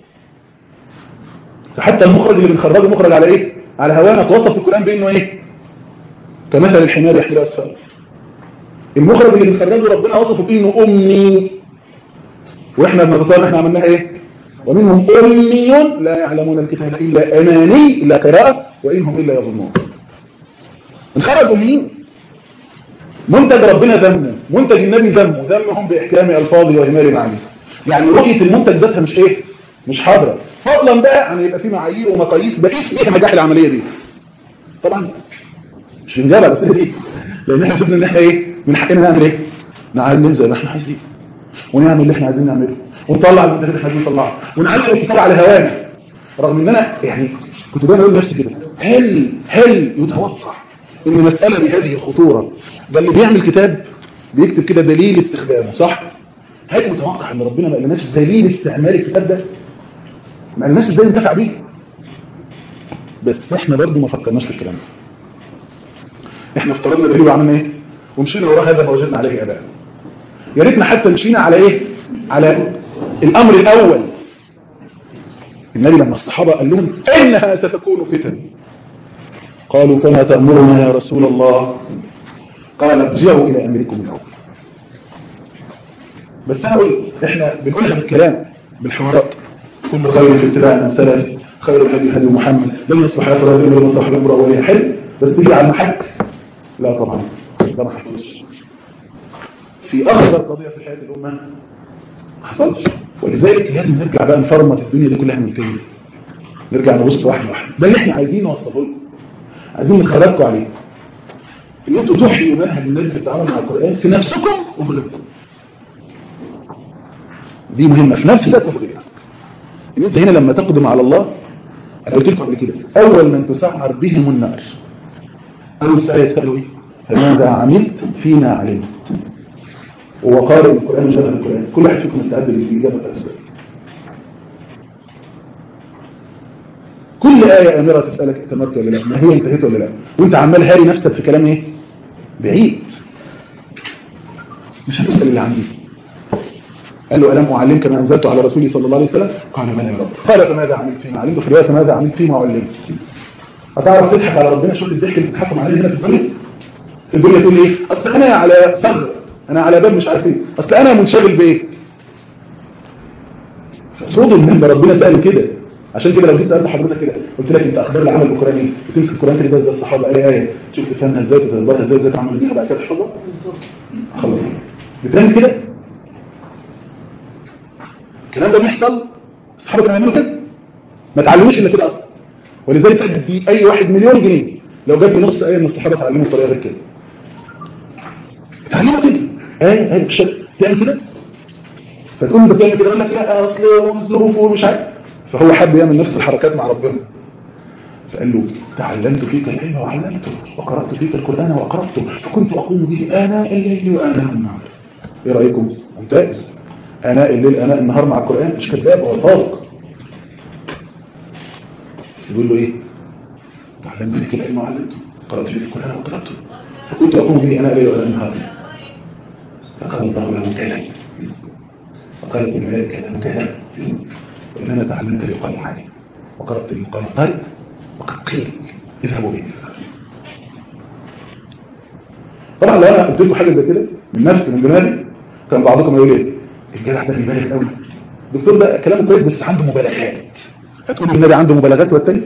فحتى المخرج اللي بنخرجه مخرج على ايه على هوانا توصف في القران بانه ايه كمثل الحمار يحمل اسفار المخرج اللي بنخرجه ربنا وصفه بانه امي واحنا بنتصور احنا عملناها ايه ومنهم امي لا يعلمون الكتاب الا اماني الا قراءه وانهم الا يظنون انخرج اميين منتج ربنا ذمه منتج النبي ذمه ذمهم باحكام الفاظه واهمال معانيه يعني رؤيه المنتج ذاتها مش ايه مش حاضره فضلا بقى عن يبقى في معايير ومقاييس بقيس بيها نجاح العمليه دي طبعا مش بنجاوب على الاسئله دي لان احنا شفنا ان احنا ايه من حقنا نعمل ايه نعلم زي ما احنا عايزين ونعمل اللي احنا عايزين نعمله ونطلع المنتجات اللي احنا عايزين نطلعها ونعلم الكتاب على هوانا رغم ان انا يعني كنت دايما اقول لنفسي كده هل هل يتوقع ان مساله بهذه الخطوره ده اللي بيعمل كتاب بيكتب كده دليل استخدامه صح هل متوقع ان ربنا ما قالناش دليل استعمال الكتاب ده ما قالناش ازاي ننتفع بيه بس احنا برضه ما فكرناش في الكلام ده احنا افترضنا دليل وعملنا ايه ومشينا وراه هذا ما وجدنا عليه اداء يا ريتنا حتى مشينا على ايه على الامر الاول النبي لما الصحابه قال لهم انها ستكون فتن قالوا فما تأمرنا يا رسول الله قال ارجعوا الى امركم الاول بس انا اقول احنا بنقولها بالكلام بالحوارات كل خير في اتباع من سلف خير الهدي هدي محمد لن يصلح اخر هذه الامه صاحب الامر اولها حلو بس تيجي على المحك لا طبعا ده ما حصلش في اخطر قضيه في حياه الامه ما حصلش ولذلك لازم نرجع بقى نفرمط الدنيا دي كلها من تاني نرجع نبص واحده واحده ده اللي احنا عايزين نوصله لكم عايزين نخرجكم عليه ان انتوا تحيوا منهج النبي في التعامل مع القران في نفسكم وفي غيركم دي مهمه في نفسك وفي غيرك ان انت هنا لما تقدم على الله انا قلت لكم قبل كده اول من تسعر بهم النار اول سؤال يسالوا ايه فماذا عملت فيما علمت وقارئ القران وشرح القران كل واحد فيكم يستعد للاجابه بتاعت السؤال كل آية أميرة تسألك اتمرت ولا لا ما هي انتهيت ولا لا وانت عمال هاري نفسك في كلام ايه بعيد مش هتسأل اللي عندي قال له ألم أعلمك ما أنزلت على رسولي صلى الله عليه وسلم قال بلى يا رب قال فماذا عملت فيما علمت في رواية فماذا عملت فيما علمت هتعرف تضحك على ربنا شوف الضحك اللي بتضحكوا عليه هنا في الدنيا في الدنيا تقول ايه اصل انا على ثغر انا على باب مش عارف ايه اصل انا منشغل بايه صوت ان ربنا سأله كده عشان كده لو جيت سالت حضرتك كده قلت لك انت اخبار العمل الاوكراني ايه وتمسك القران كده زي الصحابه ايه ايه تشوف تفهمها ازاي وتدبرها ازاي ازاي تعمل بيها بقى كده تحفظها خلاص بتعمل كده الكلام ده بيحصل الصحابه كانوا يعملوا كده ما تعلموش الا كده اصلا ولذلك ادي اي واحد مليون جنيه لو جاب لي نص ايه من الصحابه اتعلموا بطريقه غير كده اتعلموا كده ايه ايه مش تعمل كده فتقوم انت بتعمل كده يقول لك لا اصل ظروف ومش عارف فهو حب يعمل نفس الحركات مع ربنا فقال له تعلمت فيك العلم وعلمته وقرأت فيك القرآن وأقرأته فكنت أقوم به آناء الليل وآناء النهار إيه رأيكم؟ ممتاز آناء الليل آناء النهار مع القرآن مش كذاب هو صادق بس يقول له إيه؟ تعلمت فيك العلم وعلمته قرأت فيك القرآن وقرأته فكنت أقوم به آناء الليل وآناء النهار فقال الله له كلام وقالت الملائكة له كلام وإنما تعلمت ليقال عليه وقرأت ليقال قارئ وقد قيل اذهبوا به طبعا لو انا قلت لكم حاجه زي كده من نفسي من دماغي كان بعضكم يقول ايه الجدع ده بيبالغ قوي الدكتور ده كلامه كويس بس عنده مبالغات هتقول النبي عنده مبالغات والتاني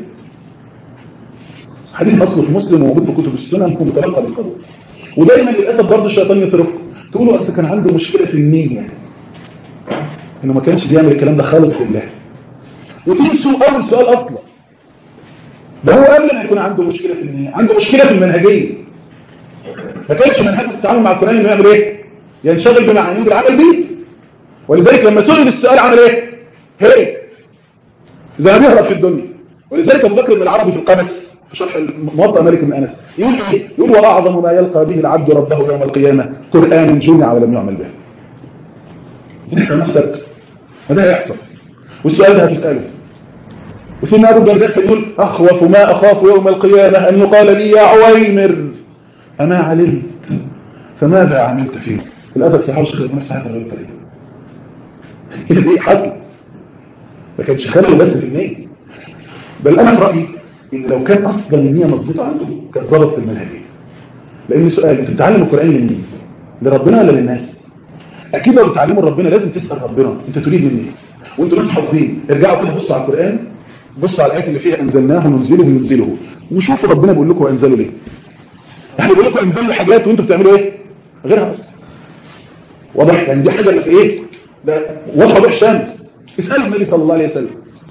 حديث اصله في مسلم وموجود في كتب السنن متلقى بالقبول ودايما للاسف برضه الشيطان يصرفكم تقولوا اصل كان عنده مشكله في النيه انه ما كانش بيعمل الكلام ده خالص لله وتنسوا اول سؤال اصلا ده هو قبل ما يكون عنده مشكله في النيه عنده مشكله في المنهجيه ما كانش منهجه في التعامل مع القران انه يعمل ايه ينشغل بمعانيه العمل بيه ولذلك لما سئل السؤال عمل ايه هي زي ما بيهرب في الدنيا ولذلك ابو بكر بن العربي في القمس في شرح موطأ مالك بن انس يقول ايه يقول واعظم ما يلقى به العبد ربه يوم القيامه قران جمع ولم يعمل به انت نفسك هذا هيحصل والسؤال ده هتساله وسيدنا ابو الدرداء يقول اخوف ما اخاف يوم القيامه ان يقال لي يا عويمر اما علمت فماذا عملت فيه الأدب الصحابة الشيخ ابن سعيد غير طريقة هي دي حصل ما كانش خلل بس في النية بل أنا في رأيي إن لو كان أصلا النية مظبوطة عنده كان ظبط في المنهجية لأن سؤال أنت بتتعلم القرآن لمين؟ لربنا ولا للناس؟ أكيد لو بتعلموا ربنا لازم تسأل ربنا أنت تريد مني وأنتوا ناس حافظين ارجعوا كده بصوا على القرآن بصوا على الآيات اللي فيها أنزلناه ننزله ننزله وشوفوا ربنا بيقول لكم أنزلوا ليه احنا بيقول لكم انزلوا حاجات وانتوا بتعملوا ايه غيرها اصلا واضح يعني دي حاجه اللي في ايه ده واضحه ضوء الشمس اسالوا النبي صلى الله عليه وسلم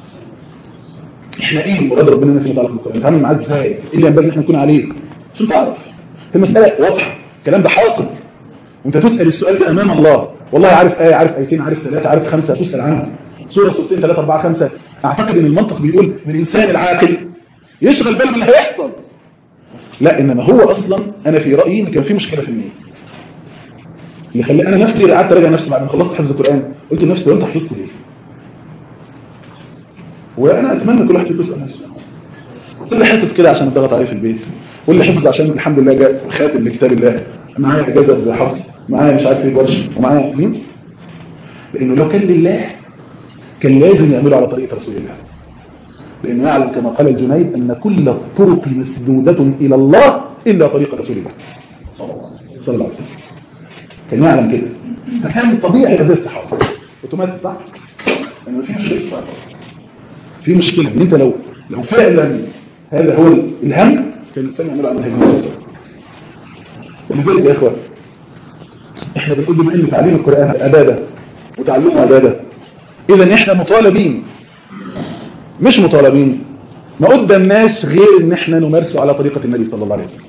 احنا ايه مراد ربنا في متعلق بالقران نتعامل معاه ازاي ايه اللي ينبغي احنا نكون عليه عشان تعرف في المساله واضحه الكلام ده حاصل وانت تسال السؤال ده امام الله والله عارف ايه عارف ايتين عارف ثلاثه عارف خمسه تسال عنها سوره سورتين ثلاثه اربعه خمسه اعتقد ان المنطق بيقول من الانسان العاقل يشغل باله باللي هيحصل لا انما هو اصلا انا في رايي ان كان في مشكله في النيه اللي خلاني انا نفسي قعدت اراجع نفسي بعد ما خلصت حفظ القران قلت لنفسي لو انت حفظت ليه وانا اتمنى كل واحد فيكم يسال نفسه اللي حفظ كده عشان الضغط عليه في البيت واللي حفظ عشان الحمد لله جاء خاتم لكتاب الله معايا اجازه حفظ معايا مش عارف ايه ورش ومعايا مين لانه لو كان لله كان لازم يعمله على طريقه رسول الله لأنه يعلم كما قال الجنيد أن كل الطرق مسدودة إلى الله إلا طريق رسول الله صلى الله عليه وسلم كان يعلم كده فكان طبيعي هذه الصحابة اوتوماتيك صح؟ يعني في مشكلة في مشكلة ان انت لو لو فعلا هذا هو الهم كان الانسان يعمل على منهج النبي صلى الله عليه وسلم ولذلك يا اخوان احنا بنقول بما ان تعليم القرآن عبادة وتعلمه عبادة اذا احنا مطالبين مش مطالبين ما قدام الناس غير ان احنا نمارسه على طريقة النبي صلى الله عليه وسلم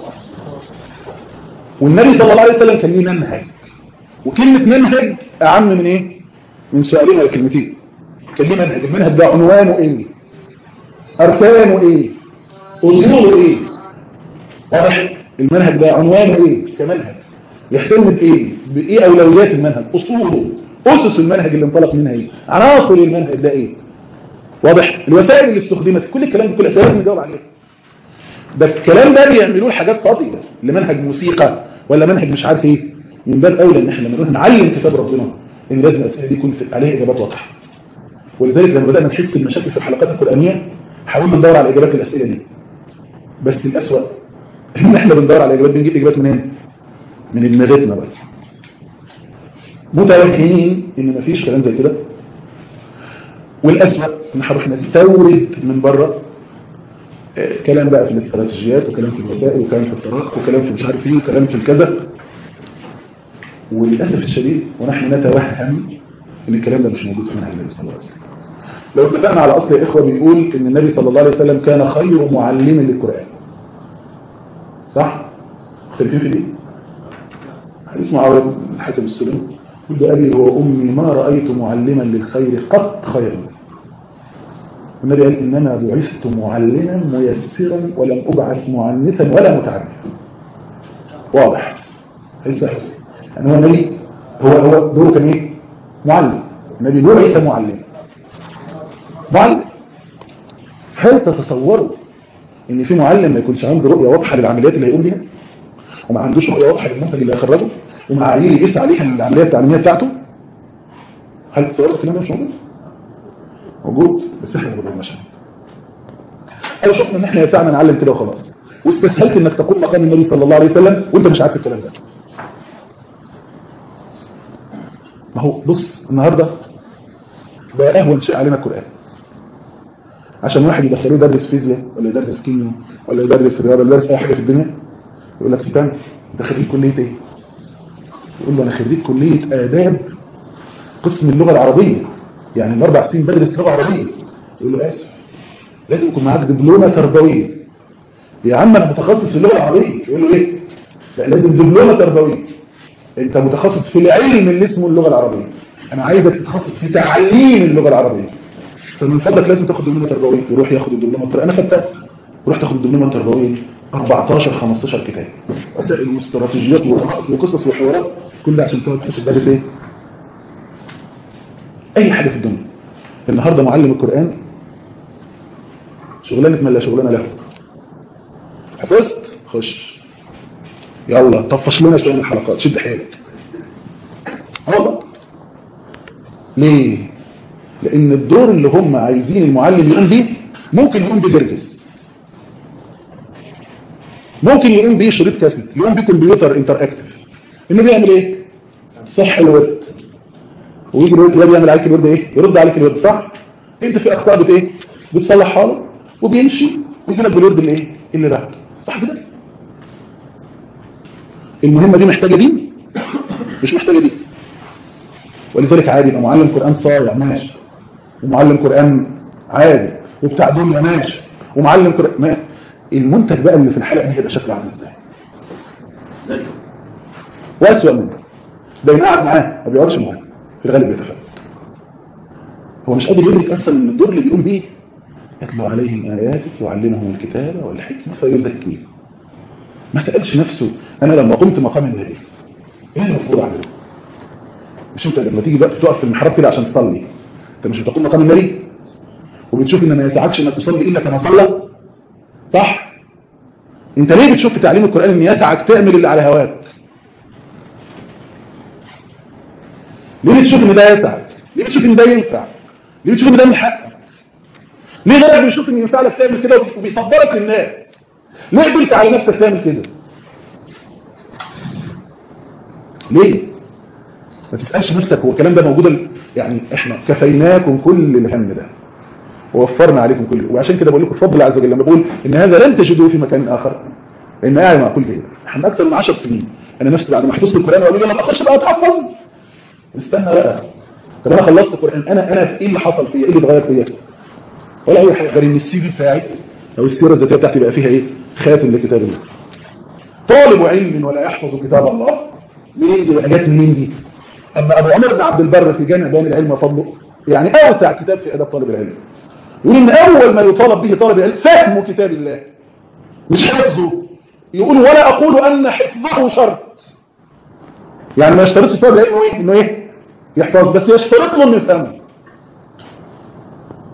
والنبي صلى الله عليه وسلم كان ليه منهج وكلمة منهج اعم من ايه من سؤالين ولا كلمتين كان ليه منهج المنهج ده عنوانه ايه اركانه ايه اصوله ايه واضح المنهج ده عنوانه ايه كمنهج يهتم بايه بايه اولويات المنهج اصوله اسس المنهج اللي انطلق منها ايه عناصر المنهج ده ايه واضح الوسائل اللي استخدمت كل الكلام ده كل اسئله لازم نجاوب عليه بس الكلام ده بيعملوه لحاجات فاضيه لمنهج موسيقى ولا منهج مش عارف ايه من باب اولى ان احنا لما نروح نعلم كتاب ربنا ان لازم الاسئله دي يكون في- عليها اجابات واضحه ولذلك لما بدانا نحس بالمشاكل في الحلقات القرانيه حاولنا ندور على اجابات الاسئله دي بس الاسوأ ان احنا بندور على اجابات بنجيب اجابات منين من دماغتنا بقى متوهمين ان مفيش كلام زي كده والاسوأ ان هنروح نستورد من بره آه، كلام بقى في الاستراتيجيات وكلام في الوسائل وكلام في الطرق وكلام في مش عارف ايه وكلام في الكذا وللاسف الشديد ونحن نتوهم ان الكلام ده مش موجود في منهج النبي صلى الله عليه وسلم لو اتفقنا على اصل يا اخوه بيقول ان النبي صلى الله عليه وسلم كان خير معلم للقران صح مختلفين في دي حديث معاويه بن الحكم السلمي يقول ابي وامي ما رايت معلما للخير قط خيرا النبي قال انما بعثت معلما ميسرا ولم ابعث معنثا ولا متعنفا واضح حديث صحيح مسلم. يعني هو النبي هو هو دوره كان ايه معلم النبي بعث معلم معلم هل تتصوروا ان في معلم ما يكونش عنده رؤيه واضحه للعمليات اللي هيقوم بيها وما عندوش رؤيه واضحه للمنتج اللي هيخرجه ومع عليه يقيس عليها العمليه التعليميه بتاعته هل تصوروا الكلام ده مش موجود موجود بس احنا ما بنقولناش لو شفنا ان احنا يسعنا نعلم كده وخلاص واستسهلت انك تقوم مقام النبي صلى الله عليه وسلم وانت مش عارف الكلام ده ما هو بص النهارده بقى اهون شيء علينا القران عشان واحد يدخلوه يدرس فيزياء ولا يدرس كيمياء ولا يدرس رياضه ولا يدرس اي حاجه في الدنيا يقول لك ستان انت خريج كليه ايه يقول له انا خريج كليه اداب قسم اللغه العربيه يعني الاربع سنين بدرس لغه عربيه يقول له اسف لازم يكون معاك دبلومه تربويه يا عم انا متخصص في اللغه العربيه يقول له ايه لا لازم دبلومه تربويه انت متخصص في العلم اللي اسمه اللغه العربيه انا عايزك تتخصص في تعليم اللغه العربيه فمن فضلك لازم تاخد دبلومه تربويه يروح ياخد الدبلومه التربويه انا خدتها ورحت اخد الدبلومه التربويه 14 15 كتاب وسائل واستراتيجيات وقصص وحوارات كل ده عشان تقعد تخش تدرس ايه اي حاجه في الدنيا النهارده معلم القران شغلانه من لا شغلانه له حفظت خش يلا طفش لنا شويه من الحلقات شد حيلك والله ليه لان الدور اللي هم عايزين المعلم يقوم بيه ممكن يقوم بجرجس ممكن يقوم بيه شريط كاسيت يقوم بيه كمبيوتر انتر اكتف انه بيعمل ايه صح الورد ويجي الواد يعمل عليك الورد ايه يرد عليك الورد صح انت في اخطاء بت ايه بتصلحها له وبيمشي ويجي لك بالورد اللي ايه اللي بعده صح كده المهمه دي محتاجه دين مش محتاجه دين ولذلك عادي يبقى معلم قران صايع ماشي ومعلم قران عادي وبتاع دنيا ماشي ومعلم قران ما المنتج بقى اللي في الحلقه دي هيبقى شكله عامل ازاي واسوأ منه ده يقعد معاه ما بيقعدش معاه في الغالب بيتفاوت هو مش قادر يدرك اصلا ان الدور اللي بيقوم بيه يتلو عليهم اياتك يعلمهم الكتاب والحكمه فيزكيهم ما سالش نفسه انا لما قمت مقام النبي ايه المفروض اعمله مش انت لما تيجي بقى تقف في المحراب كده عشان تصلي انت مش بتقوم مقام النبي وبتشوف ان ما يسعكش انك تصلي الا كما صلى صح انت ليه بتشوف في تعليم القران ان يسعك تعمل اللي على هواك ليه بتشوف ان ده يسعك ليه بتشوف ان ده ينفع ليه بتشوف ان ده من حقك ليه غيرك بيشوف ان ينفع لك تعمل كده وبيصدرك للناس ليه قبلت على نفسك تعمل كده ليه ما تسألش نفسك هو الكلام ده موجود يعني احنا كفيناكم كل الهم ده ووفرنا عليكم كل وعشان كده بقول لكم بفضل الله عز وجل لما بقول ان هذا لن تجدوه في مكان اخر لان قاعد مع كل كده احنا اكثر من 10 سنين انا نفسي بعد ما حفظت القران وقالوا لي لما اخش بقى اتحفظ استنى بقى طب انا خلصت القران انا انا ايه اللي حصل فيا ايه اللي اتغير فيا ولا اي حاجه غير ان السي في بتاعي او السيره الذاتيه بتاعتي بقى فيها ايه خاتم لكتاب الله طالب علم ولا يحفظ كتاب الله منين دي بقى جت منين دي اما ابو عمر بن عبد البر في جامع بيان العلم وفضله يعني اوسع كتاب في اداب طالب العلم يقول ان اول ما يطالب به طالب العلم فهم كتاب الله مش حفظه يقول ولا اقول ان حفظه شرط يعني ما يشترطش طالب العلم ايه انه ايه يحفظ بس يشترط له انه يفهمه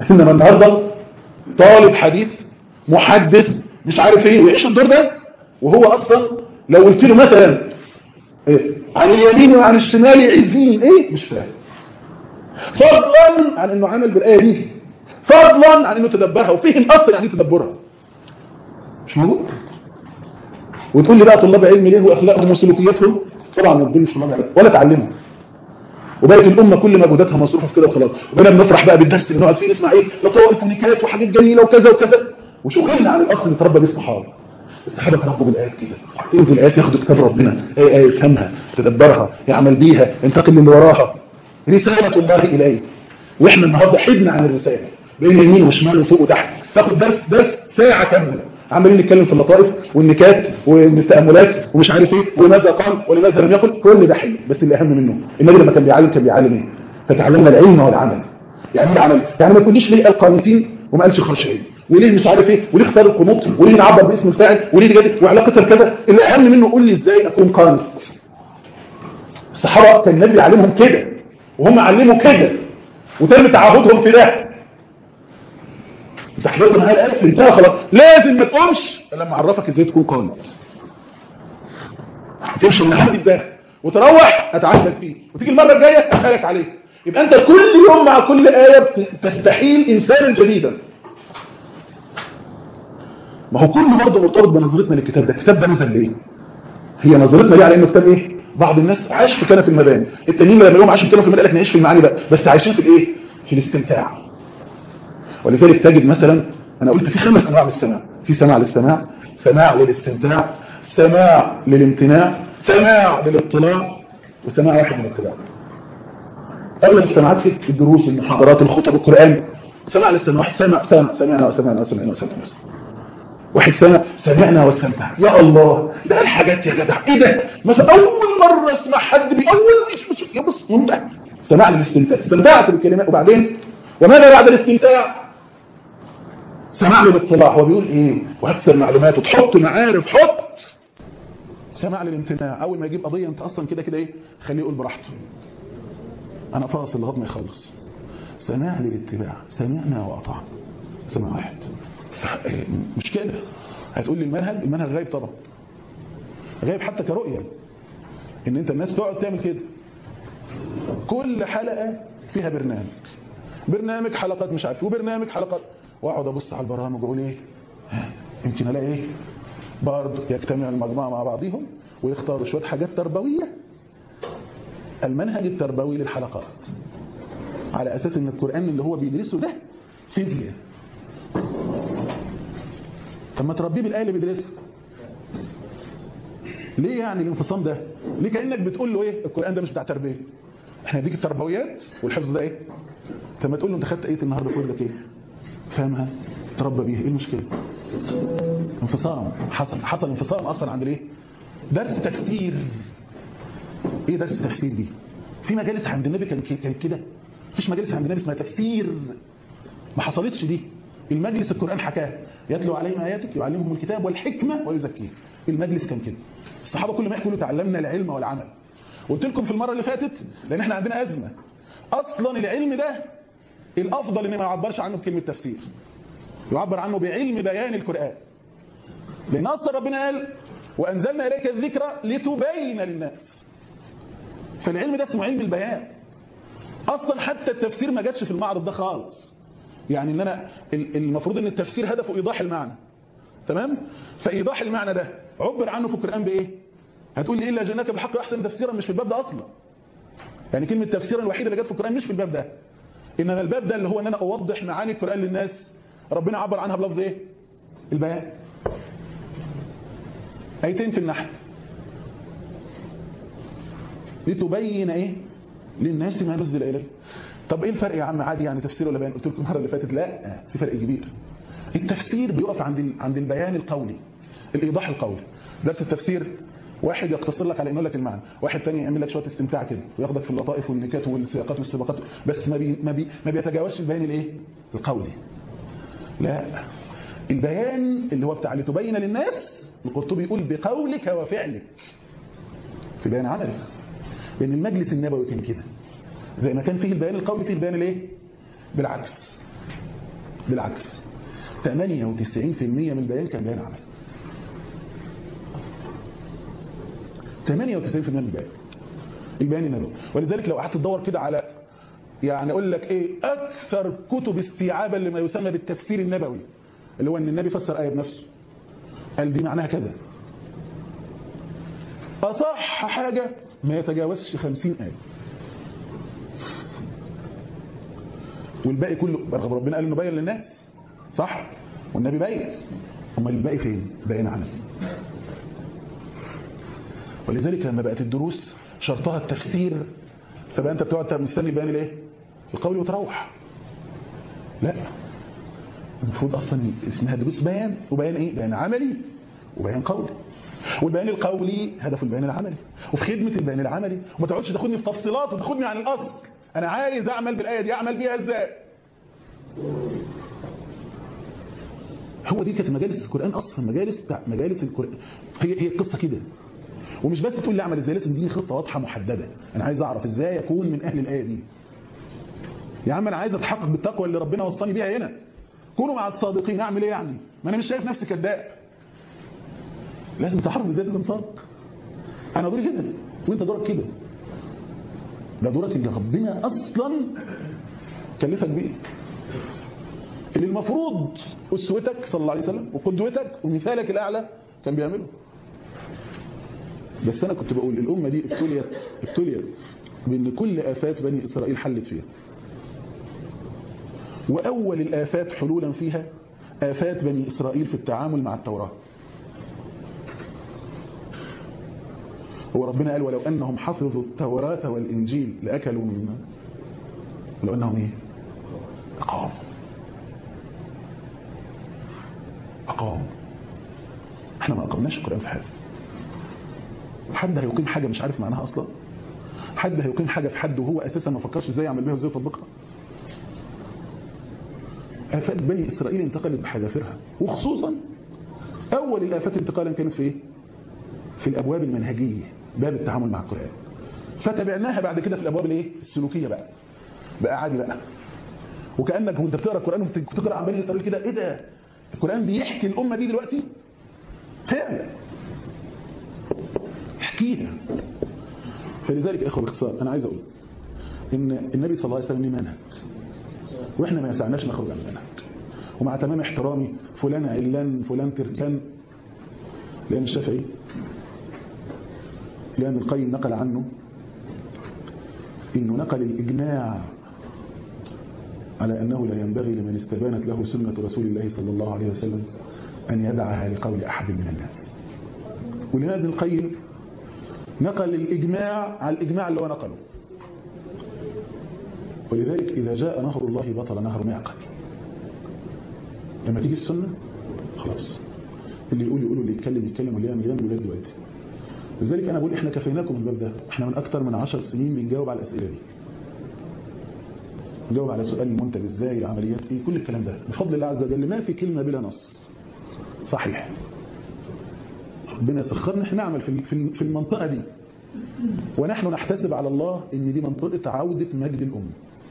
انما النهارده طالب حديث محدث مش عارف ايه ويعيش الدور ده وهو اصلا لو قلت له مثلا إيه؟ عن اليمين وعن الشمال عزين ايه مش فاهم فضلا عن انه عمل بالايه دي فضلا عن انه تدبرها وفهم اصلا يعني ايه تدبرها مش موجود وتقول لي بقى طلاب علم ليه واخلاقهم وسلوكياتهم طبعا ما تقولش طلاب علم ولا تعلمهم وبقت الامه كل مجهوداتها مصروفه في كده وخلاص وبقينا بنفرح بقى بالدرس اللي نقعد فيه نسمع ايه لطائف ونكات وحاجات جميله وكذا وكذا وشغلنا عن الاصل اللي اتربى بيه الصحابه الصحابه تربوا بالايات كده تنزل الايات ياخدوا كتاب ربنا ايه ايه يفهمها يتدبرها يعمل بيها ينتقل للي وراها رساله الله اليه واحنا النهارده حدنا عن الرساله بين يمين وشمال وفوق وتحت تاخد درس درس ساعه كامله عمالين نتكلم في اللطائف والنكات والتاملات ومش عارف ايه وماذا قال ولماذا لم يقل كل ده حلو بس اللي اهم منه النبي لما كان بيعلم كان بيعلم ايه فتعلمنا العلم والعمل يعني ايه العمل يعني ما تقوليش ليه قال قانتين وما قالش خرشين وليه مش عارف ايه وليه اختار القنوط وليه نعبر باسم الفاعل وليه تجد وعلاقتها بكذا اللي اهم منه قول لي ازاي اكون قانت الصحابه كان النبي يعلمهم كده وهم علموا كده وتم تعهدهم في ده تحضير من هاي الالف انتهى خلاص لازم ما تقومش الا لما اعرفك ازاي تكون قانت تمشي من حد ده وتروح اتعلم فيه وتيجي المره الجايه اسالك عليه يبقى انت كل يوم مع كل ايه تستحيل انسانا جديدا ما هو كله برضه مرتبط بنظرتنا للكتاب ده الكتاب ده نزل ليه هي نظرتنا ليه على انه كتاب ايه بعض الناس عايش في كنف المباني التانيين لما يقوم عايش في كنف المباني قال لك نعيش في المعاني بقى بس عايشين في الايه في الاستمتاع ولذلك تجد مثلا انا قلت في خمس انواع من السماع في سماع للسماع سماع للاستمتاع سماع للامتناع سماع للاطلاع وسماع واحد من الاتباع اغلب السماعات في الدروس المحاضرات الخطب القران سماع للسماع واحد سمع سمع سمعنا وسمعنا وسمعنا وسمعنا واحد سمع سمعنا واستمتع يا الله ده الحاجات يا جدع ايه ده مثلا اول مره اسمع حد بيقول مش مش يا بص ممتع سماع للاستمتاع استمتعت بالكلمات وبعدين وماذا بعد الاستمتاع سماع للاطلاع هو بيقول ايه وهكسر معلومات وتحط معارف حط سماع للامتناع اول ما يجيب قضيه انت اصلا كده كده ايه خليه يقول براحته انا فاصل لغايه ما يخلص سماع للاتباع سمعنا واطعنا سماع واحد مش كده هتقول لي المنهج المنهج غايب طبعا غايب حتى كرؤيه ان انت الناس تقعد تعمل كده كل حلقه فيها برنامج برنامج حلقات مش عارف وبرنامج حلقات واقعد ابص على البرامج واقول ايه ها، يمكن الاقي ايه برضه يجتمع المجموعه مع بعضهم ويختاروا شويه حاجات تربويه المنهج التربوي للحلقات على اساس ان القران اللي هو بيدرسه ده فيزياء طب ما تربيه بالايه اللي بيدرسها ليه يعني الانفصام ده ليه كانك بتقول له ايه القران ده مش بتاع تربيه احنا نديك التربويات والحفظ ده ايه طب ما تقول له انت خدت ايه النهارده في ولدك ايه فاهمها تربى بيها ايه المشكله انفصام حصل حصل انفصام اصلا عند الايه درس تفسير ايه درس التفسير دي في مجالس عند النبي كان كان كده مفيش مجالس عند النبي اسمها تفسير ما حصلتش دي المجلس القرآن حكاه يتلو عليهم آياتك يعلمهم الكتاب والحكمة ويزكيهم المجلس كان كده الصحابة كل ما يحكوا تعلمنا العلم والعمل قلت لكم في المرة اللي فاتت لأن احنا عندنا أزمة أصلا العلم ده الأفضل إن ما يعبرش عنه بكلمة تفسير يعبر عنه بعلم بيان القرآن لأن أصلا ربنا قال وأنزلنا إليك الذكرى لتبين للناس فالعلم ده اسمه علم البيان أصلا حتى التفسير ما جاتش في المعرض ده خالص يعني ان انا المفروض ان التفسير هدفه ايضاح المعنى تمام فايضاح المعنى ده عبر عنه في القران بايه هتقول لي الا جناك بالحق احسن تفسيرا مش في الباب ده اصلا يعني كلمه تفسيرا الوحيده اللي جت في القران مش في الباب ده انما الباب ده اللي هو ان انا اوضح معاني القران للناس ربنا عبر عنها بلفظ ايه البيان ايتين في النحل لتبين ايه للناس ما نزل اليه طب ايه الفرق يا عم عادي يعني تفسير ولا بيان قلت لكم المره اللي فاتت لا في فرق كبير التفسير بيقف عند عند البيان القولي الايضاح القولي درس التفسير واحد يقتصر لك على انه لك المعنى واحد تاني يعمل لك شويه استمتاع كده وياخدك في اللطائف والنكات والسياقات والسباقات بس ما بي ما, بي ما بيتجاوزش البيان الايه القولي لا البيان اللي هو بتاع لتبين للناس القرطبي يقول بقولك وفعلك في بيان عملي لان المجلس النبوي كان كده زي ما كان فيه البيان القولي فيه البيان الايه بالعكس بالعكس 98% من البيان كان بيان عملي 98% من البيان البيان النبوي ولذلك لو قعدت تدور كده على يعني اقول لك ايه اكثر كتب استيعابا لما يسمى بالتفسير النبوي اللي هو ان النبي فسر ايه بنفسه قال دي معناها كذا اصح حاجه ما يتجاوزش 50 ايه والباقي كله رغم ربنا قال انه بين للناس صح والنبي باين امال الباقي فين باين عملي ولذلك لما بقت الدروس شرطها التفسير فبقى انت بتقعد مستني بيان الايه القول وتروح لا المفروض اصلا اسمها دروس بيان وبيان ايه بيان عملي وبيان قولي والبيان القولي هدف البيان العملي وفي خدمه البيان العملي وما تقعدش تاخدني في تفصيلات وتاخدني عن الاصل انا عايز اعمل بالايه دي اعمل بيها ازاي هو دي كانت مجالس القران اصلا مجالس بتاع مجالس القران هي هي القصه كده ومش بس تقول لي اعمل ازاي لازم تديني خطه واضحه محدده انا عايز اعرف ازاي اكون من اهل الايه دي يا عم انا عايز اتحقق بالتقوى اللي ربنا وصاني بيها هنا كونوا مع الصادقين اعمل ايه يعني ما انا مش شايف نفسي كذاب لازم تعرف ازاي تكون صادق انا دوري كده وانت دورك كده ده دورك اللي ربنا اصلا كلفك بيه اللي المفروض اسوتك صلى الله عليه وسلم وقدوتك ومثالك الاعلى كان بيعمله بس انا كنت بقول الامه دي ابتليت ابتليت بان كل افات بني اسرائيل حلت فيها واول الافات حلولا فيها افات بني اسرائيل في التعامل مع التوراه هو ربنا قال ولو انهم حفظوا التوراه والانجيل لاكلوا منها ولو انهم ايه اقاموا اقاموا احنا ما اقمناش القران في حاجه حد هيقيم حاجه مش عارف معناها اصلا حد هيقيم حاجه في حد وهو اساسا ما فكرش ازاي يعمل بيها وازاي يطبقها آفات بني إسرائيل انتقلت بحذافيرها وخصوصا أول الآفات انتقالا كانت في إيه؟ في الأبواب المنهجية باب التعامل مع القرآن فتبعناها بعد كده في الأبواب الإيه؟ السلوكية بقى بقى عادي بقى وكأنك وانت بتقرأ القرآن وبتقرأ عن بني إسرائيل كده إيه ده القرآن بيحكي الأمة دي دلوقتي فعلا يحكيها فلذلك يا إخوة باختصار أنا عايز أقول إن النبي صلى الله عليه وسلم ليه منهج واحنا ما يسعناش نخرج عن المنهج ومع تمام احترامي فلان علان فلان تركان لان الشافعي لان القيم نقل عنه انه نقل الاجماع على انه لا ينبغي لمن استبانت له سنه رسول الله صلى الله عليه وسلم ان يدعها لقول احد من الناس ولهذا ابن القيم نقل الاجماع على الاجماع اللي هو نقله ولذلك إذا جاء نهر الله بطل نهر معقل لما تيجي السنة خلاص اللي يقول يقول اللي يتكلم يتكلم واللي يعمل يعمل ولاد دلوقتي لذلك أنا بقول إحنا كفيناكم من الباب ده إحنا من أكثر من عشر سنين بنجاوب على الأسئلة دي نجاوب على سؤال المنتج إزاي العمليات إيه كل الكلام ده بفضل الله عز وجل ما في كلمة بلا نص صحيح ربنا سخرنا احنا نعمل في في المنطقة دي ونحن نحتسب على الله ان دي منطقة عودة مجد الأمة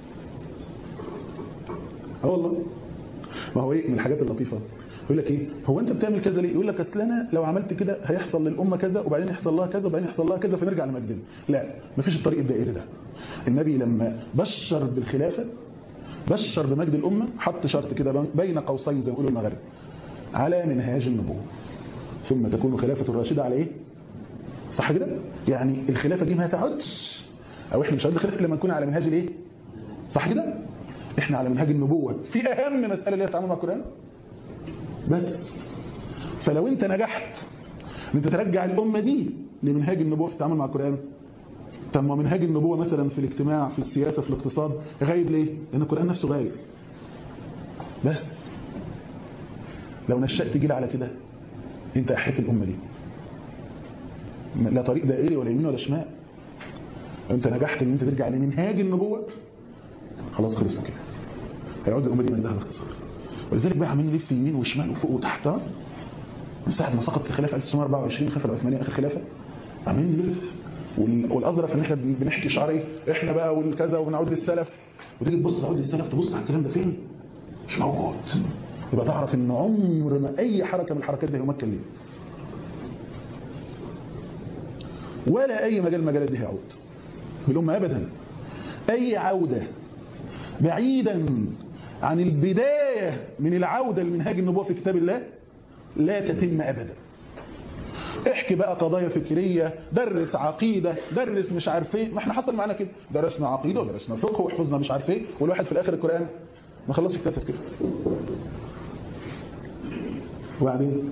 اه والله ما هو ايه من الحاجات اللطيفه يقول لك ايه هو انت بتعمل كذا ليه يقول لك اصل انا لو عملت كده هيحصل للامه كذا وبعدين يحصل لها كذا وبعدين يحصل لها كذا فنرجع لمجدنا لا مفيش الطريق الدائري ده النبي لما بشر بالخلافه بشر بمجد الامه حط شرط كده بين قوسين زي ما بيقولوا المغرب على منهاج النبوه ثم تكون خلافه الراشده على ايه صح كده يعني الخلافه دي ما هتقعدش او احنا مش هنقعد الخلافه لما نكون على منهاج الايه صح كده احنا على منهاج النبوة في اهم مسألة اللي هي التعامل مع القرآن بس فلو انت نجحت ان انت ترجع الامة دي لمنهاج النبوة في التعامل مع القرآن طب ما منهاج النبوة مثلا في الاجتماع في السياسة في الاقتصاد غايب ليه لان القرآن نفسه غايب بس لو نشأت جيل على كده انت احيت الامة دي لا طريق دائري ولا يمين ولا شمال لو انت نجحت ان انت ترجع لمنهاج النبوة خلاص خلص كده هيقعد الامه دي مجدها باختصار ولذلك بقى عمالين نلف يمين وشمال وفوق وتحت من ساعه ما سقط الخلافه 1924 الخلافه العثمانيه اخر خلافه عمالين نلف والاظرف ان احنا بنحكي شعري احنا بقى والكذا ونعود للسلف وتيجي تبص تعود للسلف تبص على الكلام ده فين مش موجود يبقى تعرف ان عمر ما اي حركه من الحركات دي يمكن ليه ولا اي مجال من المجالات دي هيعود بالامه ابدا اي عوده بعيدا عن البدايه من العوده لمنهاج النبوه في كتاب الله لا تتم ابدا احكي بقى قضايا فكريه درس عقيده درس مش عارف ايه ما احنا حصل معانا كده درسنا عقيده ودرسنا فقه وحفظنا مش عارف ايه والواحد في الاخر القران ما خلصش كتاب تفسير وبعدين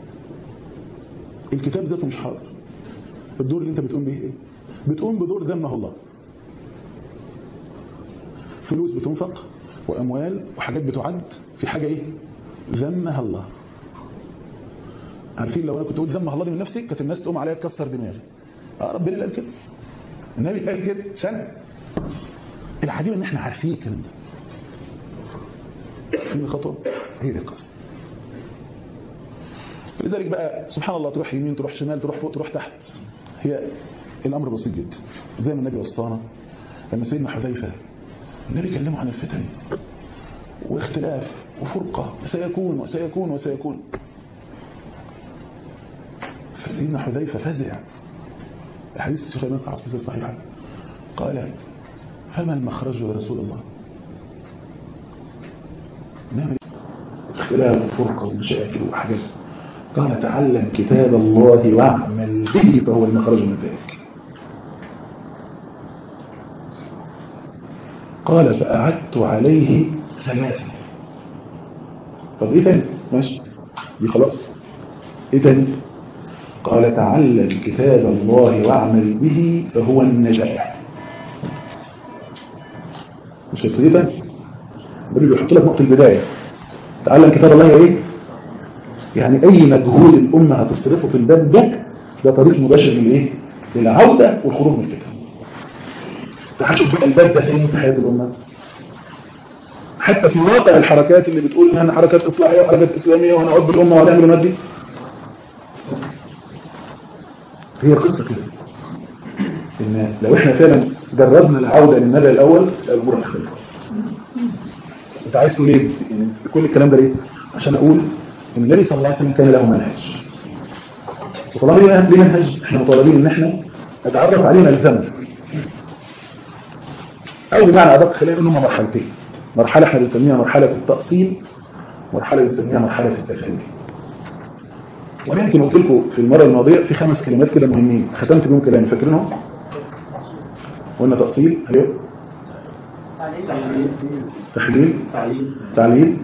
الكتاب ذاته مش حاضر الدور اللي انت بتقوم به ايه بتقوم بدور ذمه الله فلوس بتنفق واموال وحاجات بتعد في حاجه ايه ذمها الله عارفين لو انا كنت اقول ذمها الله دي من نفسي كانت الناس تقوم عليا تكسر دماغي اه ربنا اللي قال كده النبي قال كده عشان العجيب ان احنا عارفين الكلام ده في خطوه هي دي القصه لذلك بقى سبحان الله تروح يمين تروح شمال تروح فوق تروح تحت هي الامر بسيط جدا زي ما النبي وصانا لما سيدنا حذيفه النبي كلمه عن الفتن واختلاف وفرقه سيكون وسيكون وسيكون فسيدنا حذيفه فزع حديث الشيخ الإمام صحيح الصحيحة قال فما المخرج يا رسول الله نعمل اختلاف وفرقة ومشاكل وحاجات قال تعلم كتاب الله واعمل به فهو المخرج من ذلك قال فأعدت عليه ثلاثة طب ايه تاني ماشي دي خلاص ايه تاني قال تعلم كتاب الله واعمل به فهو النجاح مش تسريبا النبي بيحط لك نقطه البدايه تعلم كتاب الله ايه يعني اي مجهود الامه هتصرفه في الباب ده ده طريق مباشر للايه للعوده والخروج من الفتن تحشف بقى الباب ده فين في حياه الامه حتى في واقع الحركات اللي بتقول ان انا حركات اصلاحيه وحركات اسلاميه وهنعود بالامه وهنعمل مادي هي قصة كده إن لو إحنا فعلا جربنا العودة للنبي الأول الأمور هتختلف أنت عايز تقول إيه؟ يعني كل الكلام ده ليه؟ عشان أقول إن النبي صلى الله عليه وسلم كان له منهج وطالما ليه ليه منهج إحنا مطالبين إن إحنا نتعرف عليه نلزمه أو بمعنى أدق خلينا نقول هما مرحلتين مرحلة إحنا بنسميها مرحلة التأصيل مرحلة بنسميها مرحلة التفهيم وانا يمكن قلت لكم في المره الماضيه في خمس كلمات كده مهمين ختمت بيهم كلامي فاكرينهم قلنا تاصيل ايوه تحليل تعليل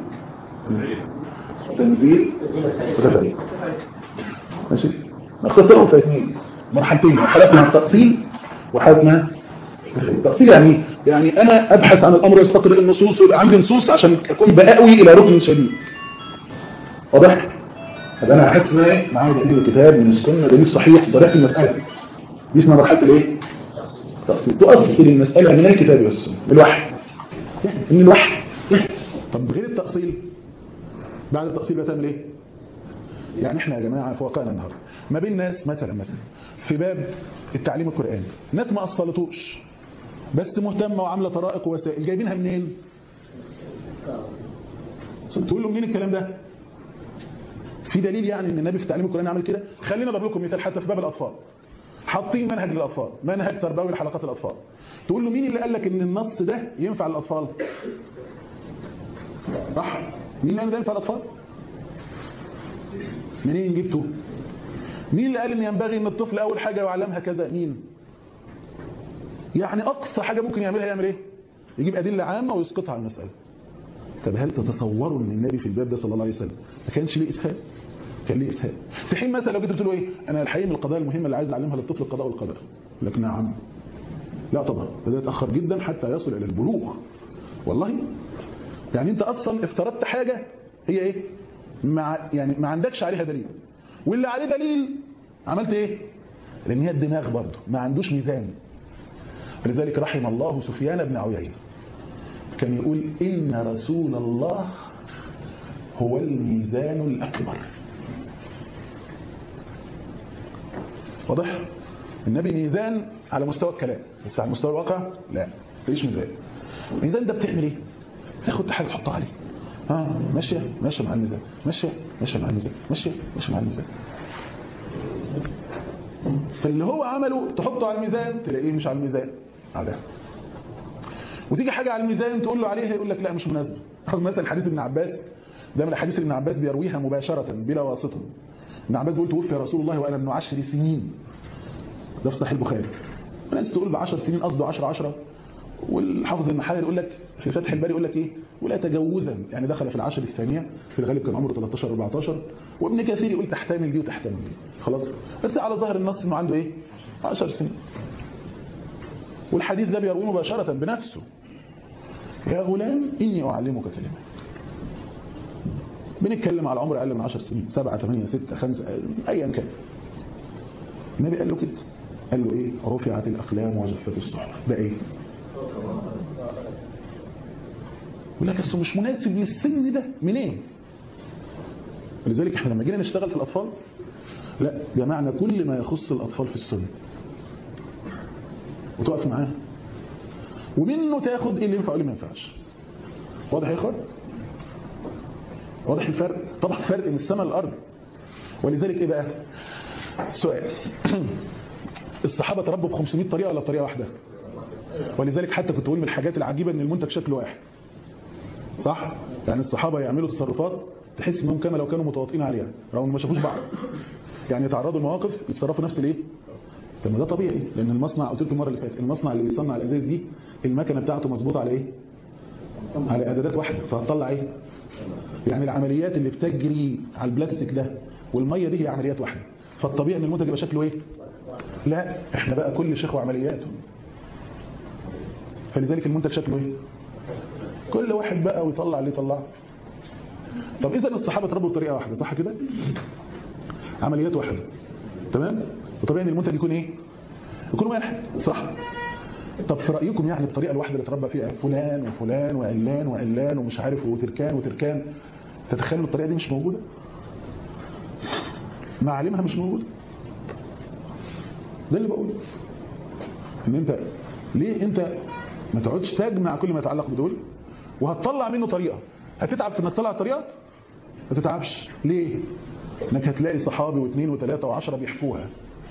تنزيل وتفعيل ماشي نختصرهم في اثنين مرحلتين مرحله اسمها التاصيل وحاجه اسمها التاصيل يعني ايه؟ يعني انا ابحث عن الامر واستقرئ النصوص ويبقى عندي نصوص عشان اكون باوي الى ركن شديد واضح طب انا احس ان ايه معايا دليل الكتاب من السنه دليل صحيح صريح في المساله دي اسمها مرحله الايه تاصيل تؤصل المساله من الكتاب والسنه بالوحي من الوحي طب غير التاصيل بعد التاصيل بتعمل ايه يعني احنا يا جماعه في واقعنا النهارده ما بين ناس مثلا مثلا في باب التعليم القراني ناس ما اصلتوش بس مهتمه وعامله طرائق ووسائل جايبينها منين تقول له منين الكلام ده في دليل يعني ان النبي في التعليم القراني عمل كده خلينا اضرب لكم مثال حتى في باب الاطفال حاطين منهج للاطفال منهج تربوي لحلقات الاطفال تقول له مين اللي قال لك ان النص ده ينفع للاطفال صح مين اللي قال ده ينفع للاطفال منين جبته مين اللي قال ان ينبغي ان الطفل اول حاجه يعلمها كذا مين يعني اقصى حاجه ممكن يعملها يعمل ايه يجيب ادله عامه ويسقطها على المساله طب هل تتصوروا ان النبي في الباب ده صلى الله عليه وسلم ما كانش ليه اسهال كان ليه اسهال في حين مثلا لو جيت قلت له ايه انا الحقيقه من القضايا المهمه اللي عايز اعلمها للطفل القضاء والقدر لكن نعم لا طبعا ده يتاخر جدا حتى يصل الى البلوغ والله يعني انت اصلا افترضت حاجه هي ايه مع يعني ما عندكش عليها دليل واللي عليه دليل عملت ايه لان هي الدماغ برضه ما عندوش ميزان لذلك رحم الله سفيان بن عيينه كان يقول إن رسول الله هو الميزان الأكبر واضح؟ النبي ميزان على مستوى الكلام بس على مستوى الواقع لا مفيش ميزان الميزان ده بتعمل ايه؟ تاخد حاجة تحطها عليه اه ماشيه ماشيه مع الميزان ماشيه ماشيه مع الميزان ماشيه ماشيه مع الميزان فاللي هو عمله تحطه على الميزان تلاقيه مش على الميزان على وتيجي حاجه على الميزان تقول له عليها يقول لك لا مش مناسبه مثلا حديث ابن عباس ده من الحديث اللي ابن عباس بيرويها مباشره بلا واسطه ابن عباس بيقول توفي رسول الله وانا ابن عشر سنين ده في صحيح البخاري الناس تقول ب 10 سنين قصده 10 10 والحافظ المحارر يقول لك في فتح الباري يقول لك ايه ولا تجوزا يعني دخل في العشر الثانيه في الغالب كان عمره 13 14 وابن كثير يقول تحتمل دي وتحتمل دي خلاص بس على ظاهر النص انه عنده ايه 10 سنين والحديث ده بيرويه مباشره بنفسه يا غلام اني اعلمك كلمه بنتكلم على عمر اقل من 10 سنين 7 8 6 5 ايا كان النبي قال له كده قال له ايه رفعت الاقلام وجفت الصحف ده ايه يقول لك اصله مش مناسب للسن ده منين ولذلك احنا لما جينا نشتغل في الاطفال لا جمعنا كل ما يخص الاطفال في السن وتقف معاه ومنه تاخد ايه اللي ينفع وايه اللي ما ينفعش واضح يا اخوان واضح الفرق طبعا فرق من السماء للارض ولذلك ايه بقى سؤال الصحابه تربوا ب 500 طريقه ولا بطريقه واحده ولذلك حتى كنت بقول من الحاجات العجيبه ان المنتج شكله واحد صح يعني الصحابه يعملوا تصرفات تحس انهم كما لو كانوا متواطئين عليها رغم ما شافوش بعض يعني يتعرضوا لمواقف يتصرفوا نفس الايه طب ما ده طبيعي لان المصنع قلت لكم المره اللي فاتت المصنع اللي بيصنع الازايز دي المكنه بتاعته مظبوطه على ايه على اعدادات واحده فهتطلع ايه يعني العمليات اللي بتجري على البلاستيك ده والميه دي هي عمليات واحده فالطبيعي ان المنتج يبقى شكله ايه لا احنا بقى كل شيخ وعملياته فلذلك المنتج شكله ايه كل واحد بقى ويطلع اللي يطلعه طب اذا الصحابه اتربوا بطريقه واحده صح كده عمليات واحده تمام وطبيعي ان المنتج يكون ايه يكون واحد صح طب في رايكم يعني الطريقه الواحده اللي اتربى فيها فلان وفلان وعلان وعلان ومش عارف وتركان وتركان تتخيلوا الطريقه دي مش موجوده معالمها مش موجوده ده اللي بقوله ان انت ليه انت ما تقعدش تجمع كل ما يتعلق بدول وهتطلع منه طريقه هتتعب في انك تطلع طريقه ما تتعبش ليه انك هتلاقي صحابي واثنين وثلاثه وعشرة بيحكوها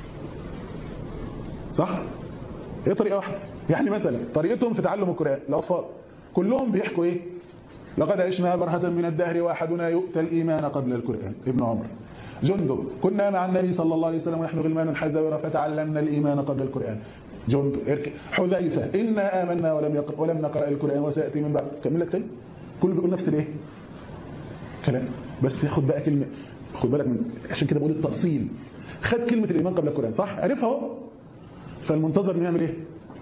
صح هي طريقه واحده يعني مثلا طريقتهم في تعلم القران الاطفال كلهم بيحكوا ايه لقد عشنا برهة من الدهر واحدنا يؤتى الايمان قبل القران ابن عمر جندب كنا مع النبي صلى الله عليه وسلم ونحن غلمان حزاورة فتعلمنا الايمان قبل القران جندب اركب حذيفه انا امنا ولم يقرأ ولم نقرا القران وسياتي من بعد كمل لك تاني كله بيقول نفس الايه كلام بس ياخد بقى كلمه خد بالك من عشان كده بقول التأصيل خد كلمة الإيمان قبل القرآن صح عرفها اهو فالمنتظر انه يعمل ايه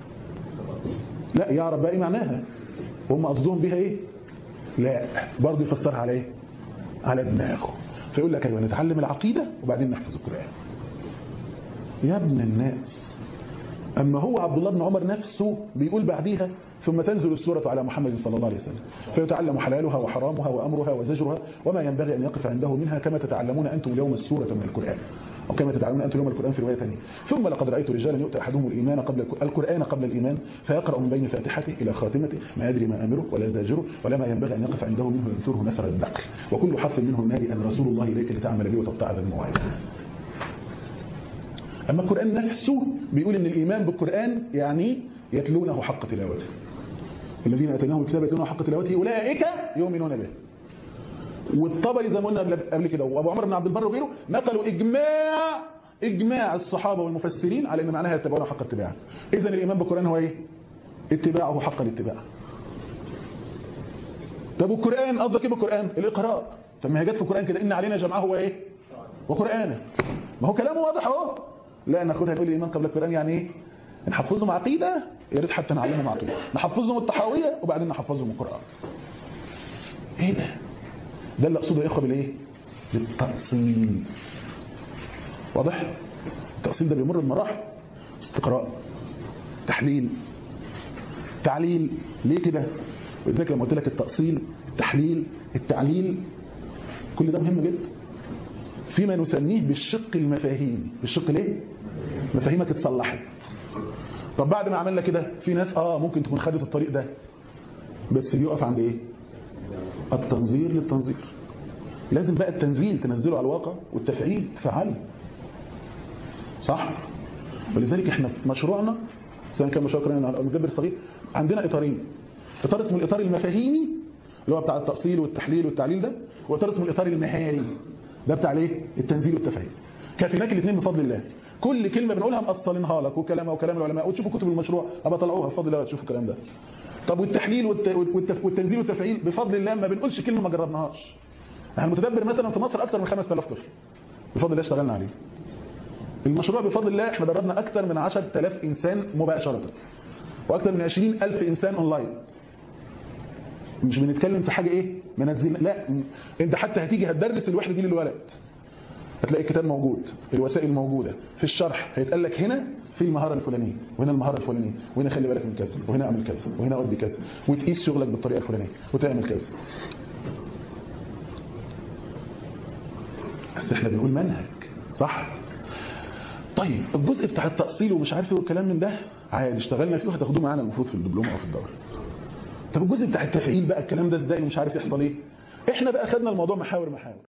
لا يعرف بقى ايه معناها وهم قصدهم بيها ايه لا برضه يفسرها على ايه على دماغه فيقول لك ايوه نتعلم العقيدة وبعدين نحفظ القرآن يا ابن الناس أما هو عبد الله بن عمر نفسه بيقول بعديها ثم تنزل السورة على محمد صلى الله عليه وسلم فيتعلم حلالها وحرامها وأمرها وزجرها وما ينبغي أن يقف عنده منها كما تتعلمون أنتم اليوم السورة من القرآن أو كما تتعلمون أنتم اليوم القرآن في رواية ثانية ثم لقد رأيت رجالا يؤتى أحدهم الإيمان قبل القرآن قبل الإيمان فيقرأ من بين فاتحته إلى خاتمته ما يدري ما أمره ولا زاجره ولا ما ينبغي أن يقف عنده منه ينثره نثر الدقل وكل حرف منه نادي أن رسول الله إليك لتعمل به وتقطع ذا المواعيد أما القرآن نفسه بيقول إن الإيمان بالقرآن يعني يتلونه حق تلاوته الذين أتيناهم الكتاب يتلونه حق تلاوته أولئك يؤمنون به والطبري زي ما قلنا قبل كده وابو عمر بن عبد البر وغيره نقلوا اجماع اجماع الصحابه والمفسرين على ان معناها يتبعون حق اتباعه اذا الايمان بالقران هو ايه اتباعه حق الاتباع طب والقران قصدك ايه بالقران الاقراء طب ما هي جت في القران كده ان علينا جمعه هو ايه وقرانه ما هو كلامه واضح اهو لا ناخدها نقول الايمان قبل القران يعني ايه نحفظهم عقيده يا ريت حتى نعلمهم عقيده نحفظهم الطحاويه وبعدين نحفظهم القران ايه ده ده اللي اقصده يا اخوه بالايه بالتأصيل واضح التأصيل ده بيمر بمراحل استقراء تحليل تعليل ليه كده ولذلك لما قلت لك التأصيل التحليل التعليل كل ده مهم جدا فيما نسميه بالشق المفاهيمي بالشق ليه مفاهيمك اتصلحت طب بعد ما عملنا كده في ناس اه ممكن تكون خدت الطريق ده بس بيقف عند ايه التنظير للتنظير لازم بقى التنزيل تنزله على الواقع والتفعيل تفعله صح ولذلك احنا في مشروعنا سواء كان مشروع قرآن او المدبر الصغير عندنا اطارين اطار اسمه الاطار المفاهيمي اللي هو بتاع التأصيل والتحليل والتعليل ده واطار اسمه الاطار المهاري ده بتاع الايه التنزيل والتفعيل كافيناك الاثنين بفضل الله كل كلمه بنقولها مقصلينها لك وكلامها وكلام العلماء وتشوفوا كتب المشروع ابقى طلعوها بفضل الله وتشوفوا الكلام ده طب والتحليل والت... والتف... والتنزيل والتفعيل بفضل الله ما بنقولش كلمه ما جربناهاش احنا المتدبر مثلا في مصر اكثر من 5000 طفل بفضل الله اشتغلنا عليه المشروع بفضل الله احنا دربنا اكثر من 10000 انسان مباشره واكثر من 20000 انسان اونلاين مش بنتكلم في حاجه ايه منزل لا انت حتى هتيجي هتدرس الوحده دي للولد هتلاقي الكتاب موجود الوسائل موجوده في الشرح هيتقال لك هنا في المهاره الفلانيه وهنا المهاره الفلانيه وهنا خلي بالك من كذا وهنا اعمل كذا وهنا ودي كذا وتقيس شغلك بالطريقه الفلانيه وتعمل كذا بس احنا بنقول منهج صح طيب الجزء بتاع التأصيل ومش عارف ايه والكلام من ده عادي اشتغلنا فيه وهتاخدوه معانا المفروض في الدبلوم او في الدوره طب الجزء بتاع التفعيل بقى الكلام ده ازاي ومش عارف يحصل ايه احنا بقى خدنا الموضوع محاور محاور